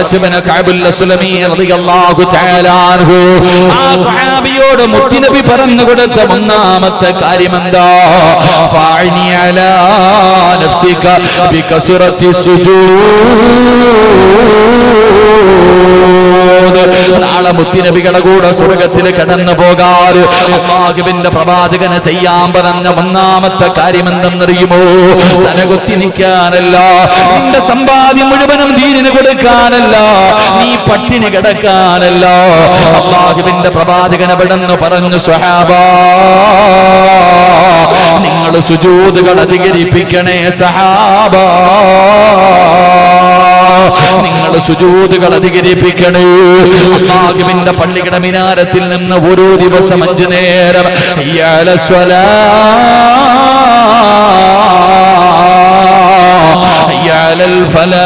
റബീഅത്ത് ഇബ്നു കഅബുൽ അസ്ലമി റളിയല്ലാഹു തആല അൻഹു ആ സ്വഹാബിയോട് മുത്തുനബി പറഞ്ഞു കൊടുത്ത ഒന്നാമത്തെ കാര്യം എന്താ ഫഅനി അലാ നഫ്സിക ബികസ്റത്തി സുജൂദ് നാളെ മുത്തിനബികളുടെ കൂടെ സ്വർഗത്തിൽ കടന്നു പോകാറ് അള്ളാഹുവിന്റെ പ്രവാചകനെ ചെയ്യാൻ പറഞ്ഞ ഒന്നാമത്തെ കാര്യം എന്തെന്നറിയുമോ തലകുത്തി നിൽക്കാനല്ല നിന്റെ സമ്പാദ്യം മുഴുവനും ദീനിന് കൊടുക്കാനല്ല നീ പട്ടിണി കിടക്കാനല്ല അള്ളാഹുവിന്റെ പ്രവാചകനെ വിടന്ന് പറഞ്ഞു സ്വഹാബ നിങ്ങൾ സുജൂതുകൾ അധികരിപ്പിക്കണേ സഹാബ നിങ്ങൾ സുജൂതുകൾ അധികരിപ്പിക്കണേ അള്ളാഹുവിന്റെ പള്ളിയുടെ മിനാരത്തിൽ നിന്ന് ഓരോ ദിവസം അഞ്ചു നേരം ഇയാള സ്വലാ ഇയാളൽ ഫലാ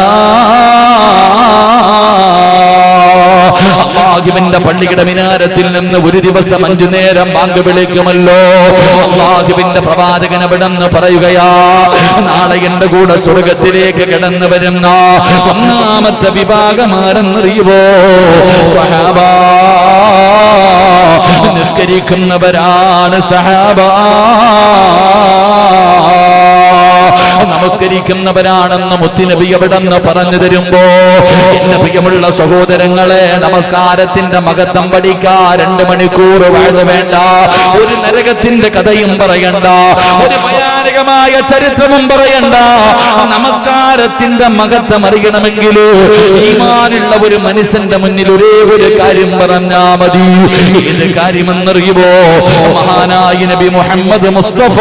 അള്ളാഹുവിന്റെ പള്ളിയുടെ മിനാരത്തിൽ നിന്ന് ഒരു ദിവസം അഞ്ചു നേരം ബാങ്ക് വിളിക്കുമല്ലോ അള്ളാഹുവിന്റെ പ്രവാചകൻ അവിടെന്ന് പറയുകയാ നാളെ എന്റെ കൂടെ സ്വർഗത്തിലേക്ക് കിടന്നു വരുന്ന ഒന്നാമത്തെ വിഭാഗമാരെന്നറിയുവോ സഹാബ നിസ്കരിക്കുന്നവരാണ് സഹാബ നമസ്കരിക്കുന്നവരാണെന്ന് മുത്തിനബി എവിടെന്ന് പറഞ്ഞു തരുമ്പോ എന്റെ പ്രിയമുള്ള സഹോദരങ്ങളെ നമസ്കാരത്തിന്റെ മകത്തം പഠിക്കാ രണ്ട് മണിക്കൂർ വാഴ വേണ്ട ഒരു നരകത്തിന്റെ കഥയും പറയണ്ട ഒരു ഭയാനകമായ ചരിത്രവും പറയണ്ട നമസ്കാരത്തിന്റെ മകത്തം അറിയണമെങ്കിൽ ഈമാനുള്ള ഒരു മനുഷ്യന്റെ മുന്നിൽ ഒരേ ഒരു കാര്യം പറഞ്ഞാ മതി ഏത് കാര്യമെന്നറിയുമോ മഹാനായ നബി മുഹമ്മദ് മുസ്തഫ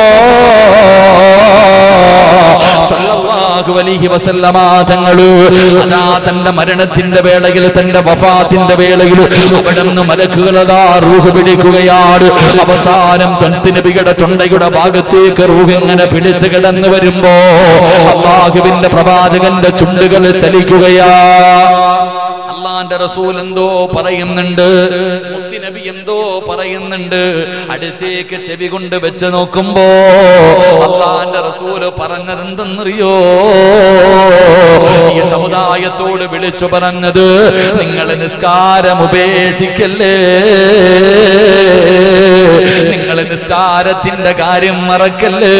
സല്ലല്ലാഹു അലൈഹി വസല്ലമ തങ്ങള് അതാ തന്റെ മരണത്തിന്റെ വേളയിൽ തന്റെ വഫാത്തിന്റെ വേളയിൽ അവിടുന്ന് മലക്കുകളതാ റൂഹ് പിടിക്കുകയാണ് അവസാനം തൺതിനബിയുടെ തൊണ്ടയുടെ ഭാഗത്തേക്ക് റൂഹ് ഇങ്ങനെ പിടിച്ചു കിടന്നു വരുമ്പോ അള്ളാഹുവിന്റെ പ്രവാചകന്റെ ചുണ്ടുകൾ ചലിക്കുകയാ അള്ളാന്റെ റസൂൽ എന്തോ പറയുന്നുണ്ട് മുത്തിനബി എന്തോ പറയുന്നുണ്ട് അടുത്തേക്ക് ചെവി കൊണ്ട് വെച്ച് നോക്കുമ്പോ അള്ളാന്റെ റസൂല് പറഞ്ഞത് എന്തെന്നറിയോ ഈ സമുദായത്തോട് വിളിച്ചു പറഞ്ഞത് നിങ്ങൾ നിസ്കാരം ഉപേക്ഷിക്കല്ലേ നിങ്ങൾ നിസ്കാരത്തിന്റെ കാര്യം മറക്കല്ലേ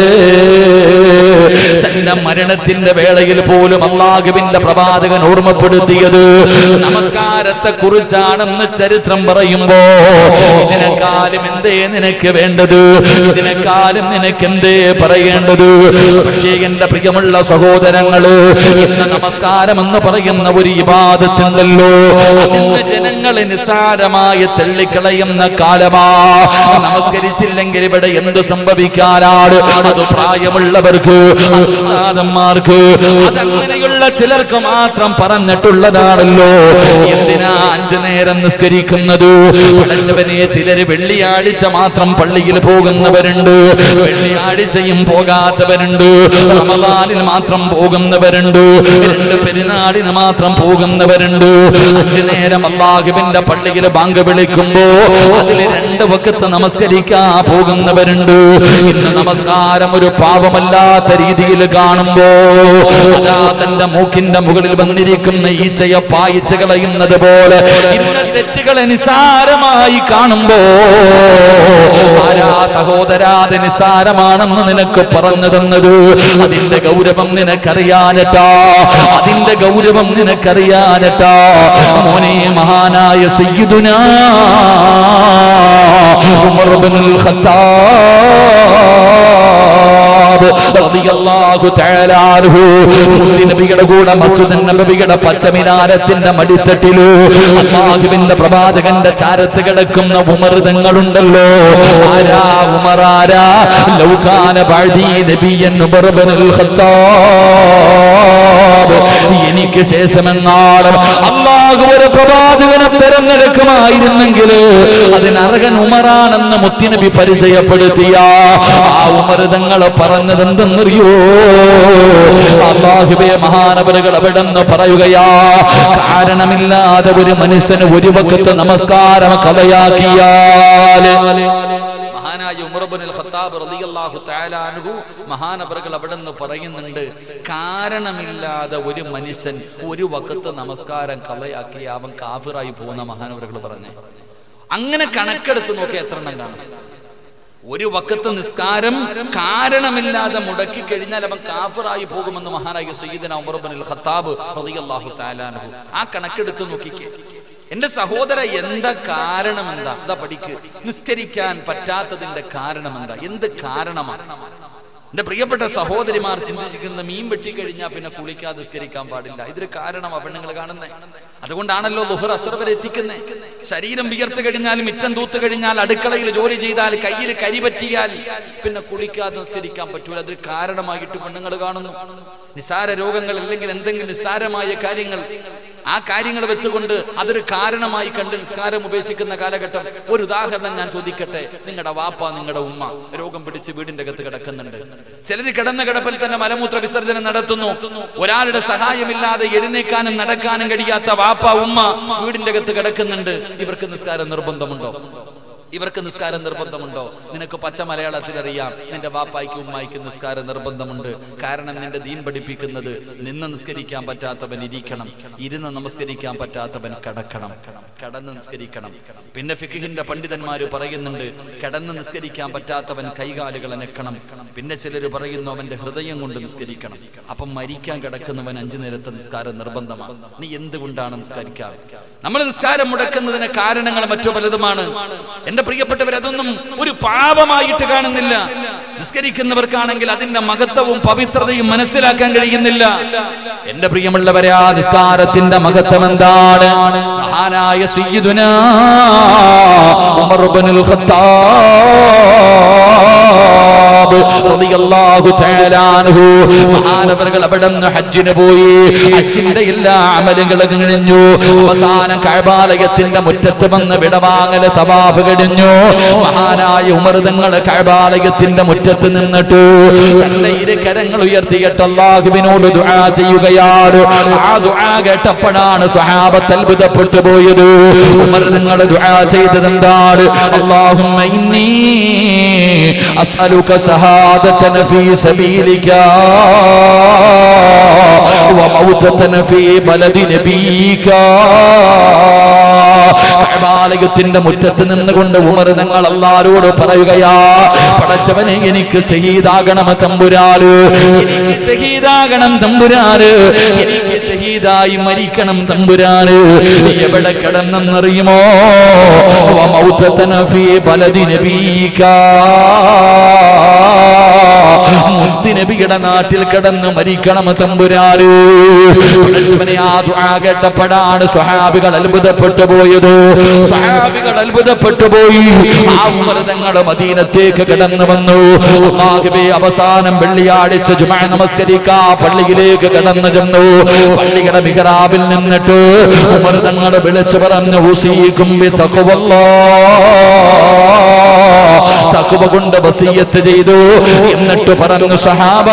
തന്റെ മരണത്തിന്റെ വേളയിൽ പോലും അള്ളാഹുവിന്റെ പ്രവാചകൻ ഓർമ്മപ്പെടുത്തിയത് നമസ്കാരത്തെ കുറിച്ചാണെന്ന് ചരിത്രം പറയുമ്പോ ഇതിനെക്കാളും എന്തേ നിനക്ക് വേണ്ടത് ഇതിനെക്കാളും നിനക്ക് എന്തേ പറയേണ്ടത് പക്ഷേ എന്റെ പ്രിയമുള്ള സഹോദരങ്ങള് ഇന്ന് നമസ്കാരം എന്ന് പറയുന്ന ഒരു ഇബാദത്തുണ്ടല്ലോ അതിന്ന് ജനങ്ങളെ നിസ്സാരമായി തള്ളിക്കളയുന്ന കാലമാ നമസ്കരിച്ചില്ലെങ്കിൽ ഇവിടെ എന്ത് സംഭവിക്കാനാണ് അത് പ്രായമുള്ളവർക്ക് അത് ഉസ്താദന്മാർക്ക് അതങ്ങനെയുള്ള ചിലർക്ക് മാത്രം പറഞ്ഞിട്ടുള്ളതാണല്ലോ എന്തിനാ അഞ്ചു നേരം നിസ്കരിക്കുന്നത് പഠിച്ചവനെ ചിലര് വെള്ളിയാഴ്ച മാത്രം പള്ളിയിൽ പോകുന്നവരുണ്ട് വെള്ളിയാഴ്ചയും പോകാത്തവരുണ്ട് റമദാനിൽ മാത്രം പോകുന്നവരുണ്ട് രണ്ട് പെരുന്നാളിന് മാത്രം പോകുന്നവരുണ്ട് അഞ്ചു നേരം അള്ളാഹുവിന്റെ പള്ളിയിൽ ബാങ്ക് വിളിക്കുമ്പോ അതിൽ രണ്ട് വക്കത്ത് നമസ്കരിക്കാ പോകുന്നവരുണ്ട് ഇന്ന് നമസ്കാരം ഒരു പാപമല്ലാത്ത രീതിയിൽ കാണുമ്പോ അതാ തന്റെ മൂക്കിന്റെ മുകളിൽ വന്നിരിക്കുന്ന ഈച്ചയെ പായിച്ച് കളയുന്നത് പോലെ ഇന്ന് തെറ്റുകളെ നിസാരമായി കാണുമ്പോ ആരാ സഹോദരാത് നിസാരമാണെന്ന് നിനക്ക് പറഞ്ഞു തന്നത് അതിന്റെ ഗൗരവം നിനക്കറിയാനട്ടാ അതിന്റെ ഗൗരവം നിനക്കറിയാനട്ടാ മോനെ മഹാനായ സയ്യിദുനാ ഉമർ ഇബ്നുൽ ഖത്താബ് റളിയല്ലാഹു തആല അൻഹു മുത്തുനബിയുടെ കൂടെ മസ്ജിദ് നബവിയുടെ പച്ചമിനാരത്തിന്റെ മടിത്തട്ടില് അല്ലാഹുവിന്റെ പ്രവാചകന്റെ ചാരത്ത് കിടക്കുന്ന ഉമർ തങ്ങളുണ്ടല്ലോ ആരാ ഉമർ ആരാ ലൗകാന ബഅദി നബിയൻ ഉമർ ഇബ്നുൽ ഖത്താബ് എനിക്ക് ശേഷമെങ്ങാളും അള്ളാഹു ഒരു പ്രവാചകനെ തെരഞ്ഞെടുക്കുമായിരുന്നെങ്കിൽ അതിനർഹൻ ഉമറാണെന്ന് മുത്തിനബി പരിചയപ്പെടുത്തിയ ആ ഉമർ തങ്ങൾ പറഞ്ഞത് എന്തെന്നറിയോ അള്ളാഹുബെ മഹാനവരുകൾ അവിടെ നിന്ന് പറയുകയാ കാരണമില്ലാതെ ഒരു മനുഷ്യന് ഒരു വക്കത്ത് നമസ്കാരം കഥയാക്കിയാല് മഹാനായ ഉമർബുൽ ഖത്താബ് റളിയല്ലാഹു തആല അൻഹു മഹാനവറുകൾ അവിടെ നിന്ന് പറയുന്നുണ്ട് കാരണമില്ലാതെ ഒരു മനുഷ്യൻ ഒരു വക്കത്ത് നമസ്കാരം കളയാക്കി അവൻ കാഫിറായി പോകുന്ന മഹാനവറുകൾ പറഞ്ഞു അങ്ങനെ കണക്കെടുത്ത് നോക്കി എത്ര എണ്ണം കാണും ഒരു വക്കത്ത് നിസ്കാരം കാരണമില്ലാതെ മുടക്കി കഴിഞ്ഞാൽ അവൻ കാഫിറായി പോകുമെന്ന് മഹാനായ സയ്യിദന ഉമർബുൽ ഖത്താബ് റളിയല്ലാഹു തആല അൻഹു ആ കണക്കെടുത്ത് നോക്കിക്കേ എന്റെ സഹോദര എന്താ കാരണം എന്താ എന്താ പഠിക്ക് നിസ്കരിക്കാൻ പറ്റാത്തതിന്റെ കാരണം എന്താ എന്ത് കാരണമാണ് എന്റെ പ്രിയപ്പെട്ട സഹോദരിമാർ ചിന്തിച്ചിരിക്കുന്നത് മീൻ വെട്ടിക്കഴിഞ്ഞാൽ പിന്നെ കുളിക്കാതെ നിസ്കരിക്കാൻ പാടില്ല ഇതൊരു കാരണം പെണ്ണുങ്ങൾ കാണുന്നേ അതുകൊണ്ടാണല്ലോ ലുഹർ അസർ വരെ എത്തിക്കുന്നത് ശരീരം വിയർത്ത് കഴിഞ്ഞാൽ മിറ്റം തൂത്ത് കഴിഞ്ഞാൽ അടുക്കളയിൽ ജോലി ചെയ്താൽ കയ്യിൽ കരി പറ്റിയാൽ പിന്നെ കുളിക്കാതെ നിസ്കരിക്കാൻ പറ്റൂല അതൊരു കാരണമായിട്ട് പെണ്ണുങ്ങൾ കാണുന്നു നിസാര രോഗങ്ങൾ അല്ലെങ്കിൽ എന്തെങ്കിലും നിസ്സാരമായ കാര്യങ്ങൾ ആ കാര്യങ്ങൾ വെച്ചുകൊണ്ട് അതൊരു കാരണമായി കണ്ട് നിസ്കാരം ഉപേക്ഷിക്കുന്ന കാലഘട്ടം ഒരു ഉദാഹരണം ഞാൻ ചോദിക്കട്ടെ നിങ്ങളുടെ വാപ്പ നിങ്ങളുടെ ഉമ്മ രോഗം പിടിച്ച് വീടിന്റെ അകത്ത് കിടക്കുന്നുണ്ട് ചിലർ കിടന്ന കിടപ്പിൽ തന്നെ മലമൂത്ര വിസർജനം നടത്തുന്നു ഒരാളുടെ സഹായമില്ലാതെ എഴുന്നേക്കാനും നടക്കാനും കഴിയാത്ത വാപ്പ ഉമ്മ വീടിന്റെ അകത്ത് കിടക്കുന്നുണ്ട് ഇവർക്ക് നിസ്കാരം നിർബന്ധമുണ്ടോ ഇവർക്ക് നിസ്കാരം നിർബന്ധമുണ്ടോ നിനക്ക് പച്ച മലയാളത്തിൽ അറിയാം നിന്റെ വാപ്പായ്ക്ക് ഉമ്മായിക്ക് നിസ്കാരം നിർബന്ധമുണ്ട് കാരണം നിന്റെ ദീൻ പഠിപ്പിക്കുന്നത് നിന്ന് നിസ്കരിക്കാൻ പറ്റാത്തവൻ ഇരിക്കണം ഇരുന്ന് നമസ്കരിക്കാൻ പറ്റാത്തവൻ കടക്കണം കടന്ന് നിസ്കരിക്കണം പിന്നെ ഫിഖിന്റെ പണ്ഡിതന്മാര് പറയുന്നുണ്ട് കടന്ന് നിസ്കരിക്കാൻ പറ്റാത്തവൻ കൈകാലുകൾ അനക്കണം പിന്നെ ചിലർ പറയുന്നു അവന്റെ ഹൃദയം കൊണ്ട് നിസ്കരിക്കണം അപ്പം മരിക്കാൻ കിടക്കുന്നവൻ അഞ്ചു നേരത്തെ നിസ്കാരം നിർബന്ധമാണ് നീ എന്തുകൊണ്ടാണ് നിസ്കരിക്കാറ് നമ്മൾ നിസ്കാരം മുടക്കുന്നതിന് കാരണങ്ങൾ മറ്റു പലതുമാണ് എന്റെ പ്രിയപ്പെട്ടവർ അതൊന്നും ഒരു പാപമായിട്ട് കാണുന്നില്ല നിസ്കരിക്കുന്നവർക്കാണെങ്കിൽ അതിന്റെ മഹത്വവും പവിത്രതയും മനസ്സിലാക്കാൻ കഴിയുന്നില്ല എന്റെ പ്രിയമുള്ളവരെ ആ നിസ്കാരത്തിന്റെ മഹത്വം എന്താണ് മഹാനായ സയ്യിദുന ഉമർ ഇബ്നുൽ ഖത്താബ് റളിയല്ലാഹു തആല അൻഹു മഹാനവറുകൾ അവിടെ നിന്ന് ഹജ്ജിന് പോയി ഹജ്ജിന്റെ എല്ലാ അമലുകളും കഴിഞ്ഞു അവസാനം കഅബാലയത്തിന്റെ മുറ്റത്ത് വന്ന് വിടവാങ്ങല് തവാഫ് കഴിഞ്ഞു മഹാനായ ഉമർ തങ്ങൾ കഅബാലയത്തിന്റെ മുറ്റത്ത് നിന്നിട്ട് തന്റെ ഇരു കരങ്ങൾ ഉയർത്തിയിട്ട് അള്ളാഹുവിനോട് ദുആ ചെയ്യുകയാണ് ആ ദുആ കേട്ടപ്പോഴാണ് സ്വഹാബത്ത് അത്ഭുതപ്പെട്ടു പോയത് ഉമർ നിങ്ങൾ ദുആ ചെയ്തത് എന്താണ് അല്ലാഹുമ്മ ഇന്നി അസ്അലുക സഹാദതന ഫീ സബീലിക വമൗതതന ഫീ ബലദി നബീക കഅബാലയത്തിന്റെ മുറ്റത്ത് നിന്നുകൊണ്ട് ഉമർ നിങ്ങൾ അല്ലാഹുവോട് പറയുകയാ പടച്ചവനെ എനിക്ക് ഷഹീദാകണം തമ്പുരാല് എനിക്ക് ഷഹീദാകണം തമ്പുരാല് എനിക്ക് ഷഹീദായി മരിക്കണം തമ്പുരാല് എവിടെ കിടന്നെന്നറിയുമോ വമൗതതന ഫീ ബലദി നബീക മുത്തിനബിയുടെ നാട്ടിൽ കിടന്ന് മരിക്കണം തമ്പുരാല് പടച്ചവനെ ആ ദുആ കേട്ടപ്പോഴാണ് സ്വഹാബികൾ അത്ഭുതപ്പെട്ടു പോയത് സ്വഹാബികൾ അത്ഭുതപ്പെട്ടു പോയി ആ ഉമർതങ്ങള് മദീനത്തേക്ക് കിടന്നു വന്നു അല്ലാഹുവേ അവസാനം വെള്ളിയാഴ്ച ജുമാ നമസ്കരിക്കാ പള്ളിയിലേക്ക് കടന്നു ചെന്നു പള്ളിയുടെ മിഹ്റാബിൽ നിന്നിട്ട് ഉമർതങ്ങൾ വിളിച്ചു പറഞ്ഞു ഉസീക്കും ബി തഖ്വല്ലാഹ് തഖ്വ കൊണ്ട് വസിയത്ത് ചെയ്തു എന്നിട്ട് പറഞ്ഞു സഹാബ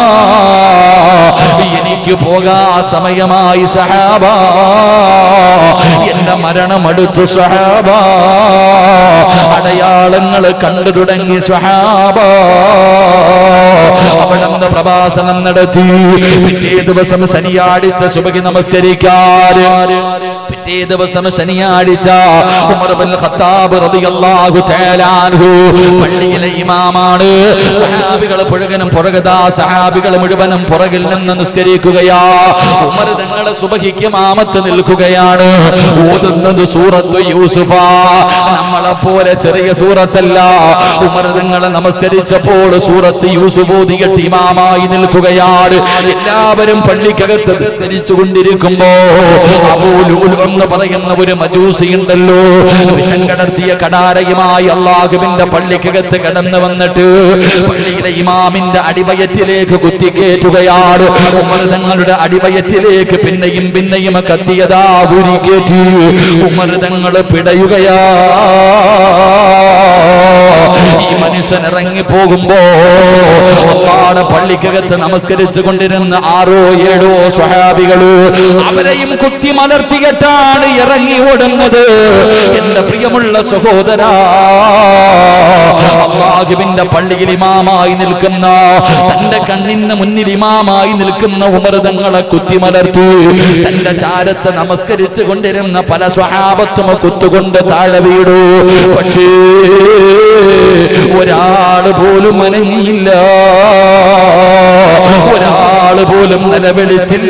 എനിക്ക് പോകാ സമയമായി സഹാബ എന്റെ മരണം അടുത്തു സഹാബ അടയാളങ്ങൾ കണ്ടു തുടങ്ങി സഹാബ അവിടുന്ന് പ്രഭാഷണം നടത്തി പിറ്റേ ദിവസം ശനിയാഴ്ച സുബഹി നമസ്കരിക്കാൻ പിറ്റേ ദിവസം ശനിയാഴ്ച ഉമർ ബിൻ ഖത്താബ് റളിയല്ലാഹു തആല അൻഹു പള്ളിയിലെ ഇമാമാണ് സഹാബികൾ പുഴകനും പുറകതാ സഹാബികൾ മുഴുവനും പുറകിൽ നിന്ന് നിസ്കരിക്കുകയാ ഉമർ തങ്ങളെ സുബഹിക്ക് മാമത്ത് നിൽക്കുകയാണ് ഓതുന്നത് സൂറത്ത് യൂസുഫ നമ്മളെ പോലെ ചെറിയ സൂറത്തല്ല ഉമർ തങ്ങളെ നമസ്കരിച്ചപ്പോൾ സൂറത്ത് യൂസുഫ് ഓതിയിട്ട് ഇമാമായി നിൽക്കുകയാണ് എല്ലാവരും പള്ളിക്കകത്ത് നിസ്കരിച്ചു കൊണ്ടിരിക്കുമ്പോ അബൂലൂൽ എന്ന് പറയുന്ന ഒരു മജൂസി ഉണ്ടല്ലോ വിഷം കടർത്തിയ കടാരയുമായി അള്ളാഹുവിന്റെ പള്ളിക്കകത്ത് കടന്നു വന്നിട്ട് പള്ളിയിലെ ഇമാമിന്റെ അടിവയറ്റിലേക്ക് കുത്തിക്കേറ്റുകയാണ് ഉമർ തങ്ങളുടെ അടിവയറ്റിലേക്ക് പിന്നെയും പിന്നെയും കത്തിയതാ ഉരിക്കേറ്റി ഉമർ തങ്ങൾ പിടയുകയാ ഈ മനുഷ്യൻ ഇറങ്ങി പോകുമ്പോ അള്ളാടെ പള്ളിക്കകത്ത് നമസ്കരിച്ചു കൊണ്ടിരുന്ന ആറോ ഏഴോ സ്വഹാബികള് അവരെയും കുത്തി മലർത്തികെട്ടാണ് ഇറങ്ങി ഓടുന്നത് എന്റെ പ്രിയമുള്ള സഹോദരാ അള്ളാഹുവിന്റെ പള്ളിയിൽ ഇമാമായി നിൽക്കുന്ന തന്റെ കണ്ണിന് മുന്നിൽ ഇമാമായി നിൽക്കുന്ന ഉമർതങ്ങളെ കുത്തിമലർത്തി തന്റെ ചാരത്ത് നമസ്കരിച്ചു കൊണ്ടിരുന്ന പല സ്വഹാബത്തും കുത്തുകൊണ്ട് താഴെ വീടു പക്ഷേ ഒരാള് പോലും അനങ്ങിയില്ല ഒരാള് പോലും നിലവിളിച്ചില്ല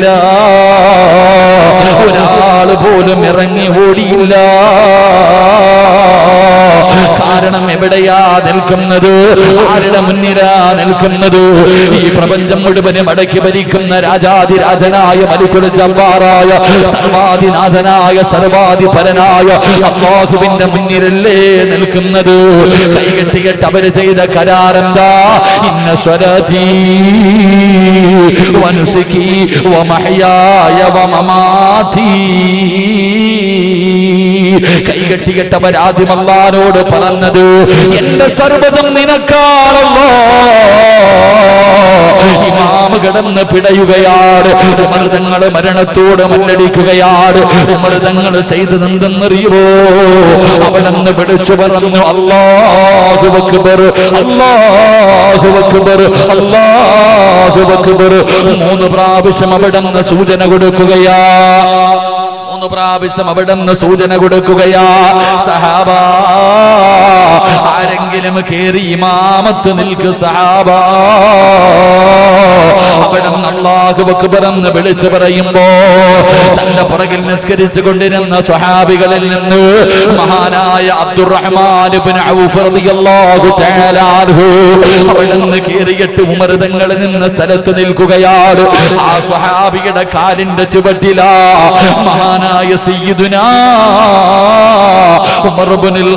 ഒരാള് പോലും ഇറങ്ങി ഓടിയില്ല കാരണം എവിടെയാ നിൽക്കുന്നത് ആരുടെ മുന്നിലാ നിൽക്കുന്നത് ഈ പ്രപഞ്ചം മുഴുവനും അടക്കി ഭരിക്കുന്ന രാജാതിരാജനായ മലിക്കുല ജബ്ബാറായ സർവാധിനാഥനായ സർവാധിപരനായ അള്ളാഹുവിന്റെ മുന്നിലല്ലേ നിൽക്കുന്നത് കൈകെട്ടികെട്ട് അവര് ചെയ്ത കരാറെന്താ ഇന്ന സ്വരതീ വനുസുഖി വമഹയായ വമമാധീ കൈകെട്ടികെട്ടവർ ആദ്യം അള്ളാനോട് പറഞ്ഞത് എന്റെ സർവ്വതം നിനക്കാണല്ലോ ഇമാമ് കിടന്ന് പിടയുകയാണ് മൃതങ്ങള് മരണത്തോട് മല്ലടിക്കുകയാണ് മൃതങ്ങൾ ചെയ്തതെന്തെന്നറിയുമോ അവനെന്ന് പിടിച്ചു പറഞ്ഞു അല്ലാഹു അക്ബർ അല്ലാഹു അക്ബർ അല്ലാഹു അക്ബർ മൂന്ന് പ്രാവശ്യം അവിടെന്ന് സൂചന കൊടുക്കുകയാ മൂന്ന് പ്രാവശ്യം അവിടെന്ന് സൂചന കൊടുക്കുകയാ സഹാബ ആരെങ്കിലും കേറി ഇമാമത്ത് നിൽക്ക് സഹാബ അവിടെ അള്ളാഹു അക്ബറെന്ന് വിളിച്ചു പറയുമ്പോ തന്റെ പുറകിൽ നിസ്കരിച്ചു കൊണ്ടിരുന്ന സ്വഹാബികളിൽ നിന്ന് മഹാനായ അബ്ദുറഹ്മാൻ ഇബ്നു ഔഫ് റളിയല്ലാഹു തആല അൻഹു അവിടുന്ന് കേറിയിട്ട് ഉമർതങ്ങളിൽ നിന്ന് സ്ഥലത്ത് നിൽക്കുകയാണ് ആ സ്വഹാബിയുടെ കാലിന്റെ ചുവട്ടിലാ മഹാനായ സയ്യിദുനാ ഉമർ ഇബ്നുൽ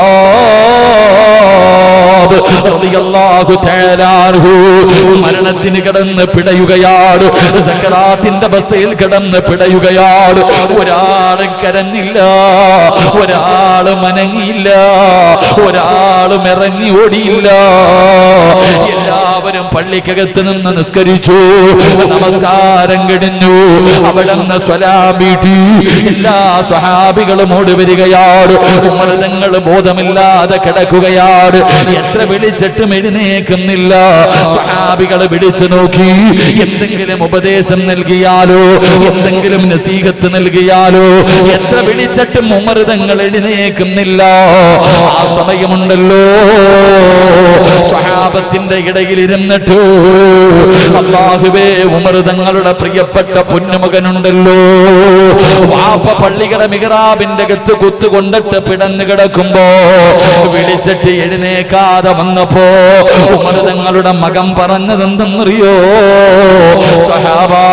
ഖത്താബ് റളിയല്ലാഹു തആല അൻഹു മരണത്തിന് കിടന്ന് പിടയുകയാണ് സക്കറാത്തിന്റെ അവസ്ഥയിൽ കിടന്ന് പിടയുകയാണ് ഒരാളും കരഞ്ഞില്ല ഒരാളും മനങ്ങിയില്ല ഒരാളും ഇറങ്ങി ഓടിയില്ല എല്ലാവരും പള്ളിക്കകത്ത് നിന്ന് നിസ്കരിച്ചു നമസ്കാരം കഴിഞ്ഞു അവിടെ നിന്ന് സ്വലാം വീട്ടി എല്ലാ സ്വഹാബികളും ഓടി വരികയാണ് ഉമ്മതങ്ങൾ ബോധമില്ലാതെ കിടക്കുകയാണ് എത്ര വിളിച്ചിട്ടും എഴുന്നേക്കുന്നില്ല സ്വഹാബികൾ വിളിച്ചു നോക്കി എന്തെങ്കിലും ഉപദേശം നൽകിയാലോ എന്തെങ്കിലും നസീഹത്ത് നൽകിയാലോ എത്ര വിളിച്ചിട്ടും ഉമൃതങ്ങൾ എഴുന്നേക്കുന്നില്ല ആ സമയമുണ്ടല്ലോ സ്വഹാബത്തിന്റെ ഇടയിൽ ഇരുന്നിട്ട് അള്ളാഹുവേ ഉമൃതങ്ങളുടെ പ്രിയപ്പെട്ട പൊന്നുമകനുണ്ടല്ലോ വാപ്പ പള്ളിയുടെ മിഹ്റാബിന്റെ അകത്ത് കുത്തുകൊണ്ടിട്ട് പിടന്നു കിടക്കുമ്പോ വിളിച്ചിട്ട് എഴുന്നേക്കാതെ വന്നപ്പോ ഉമൃതങ്ങളുടെ മകൻ പറഞ്ഞതെന്തെന്നറിയോ സഹാബാ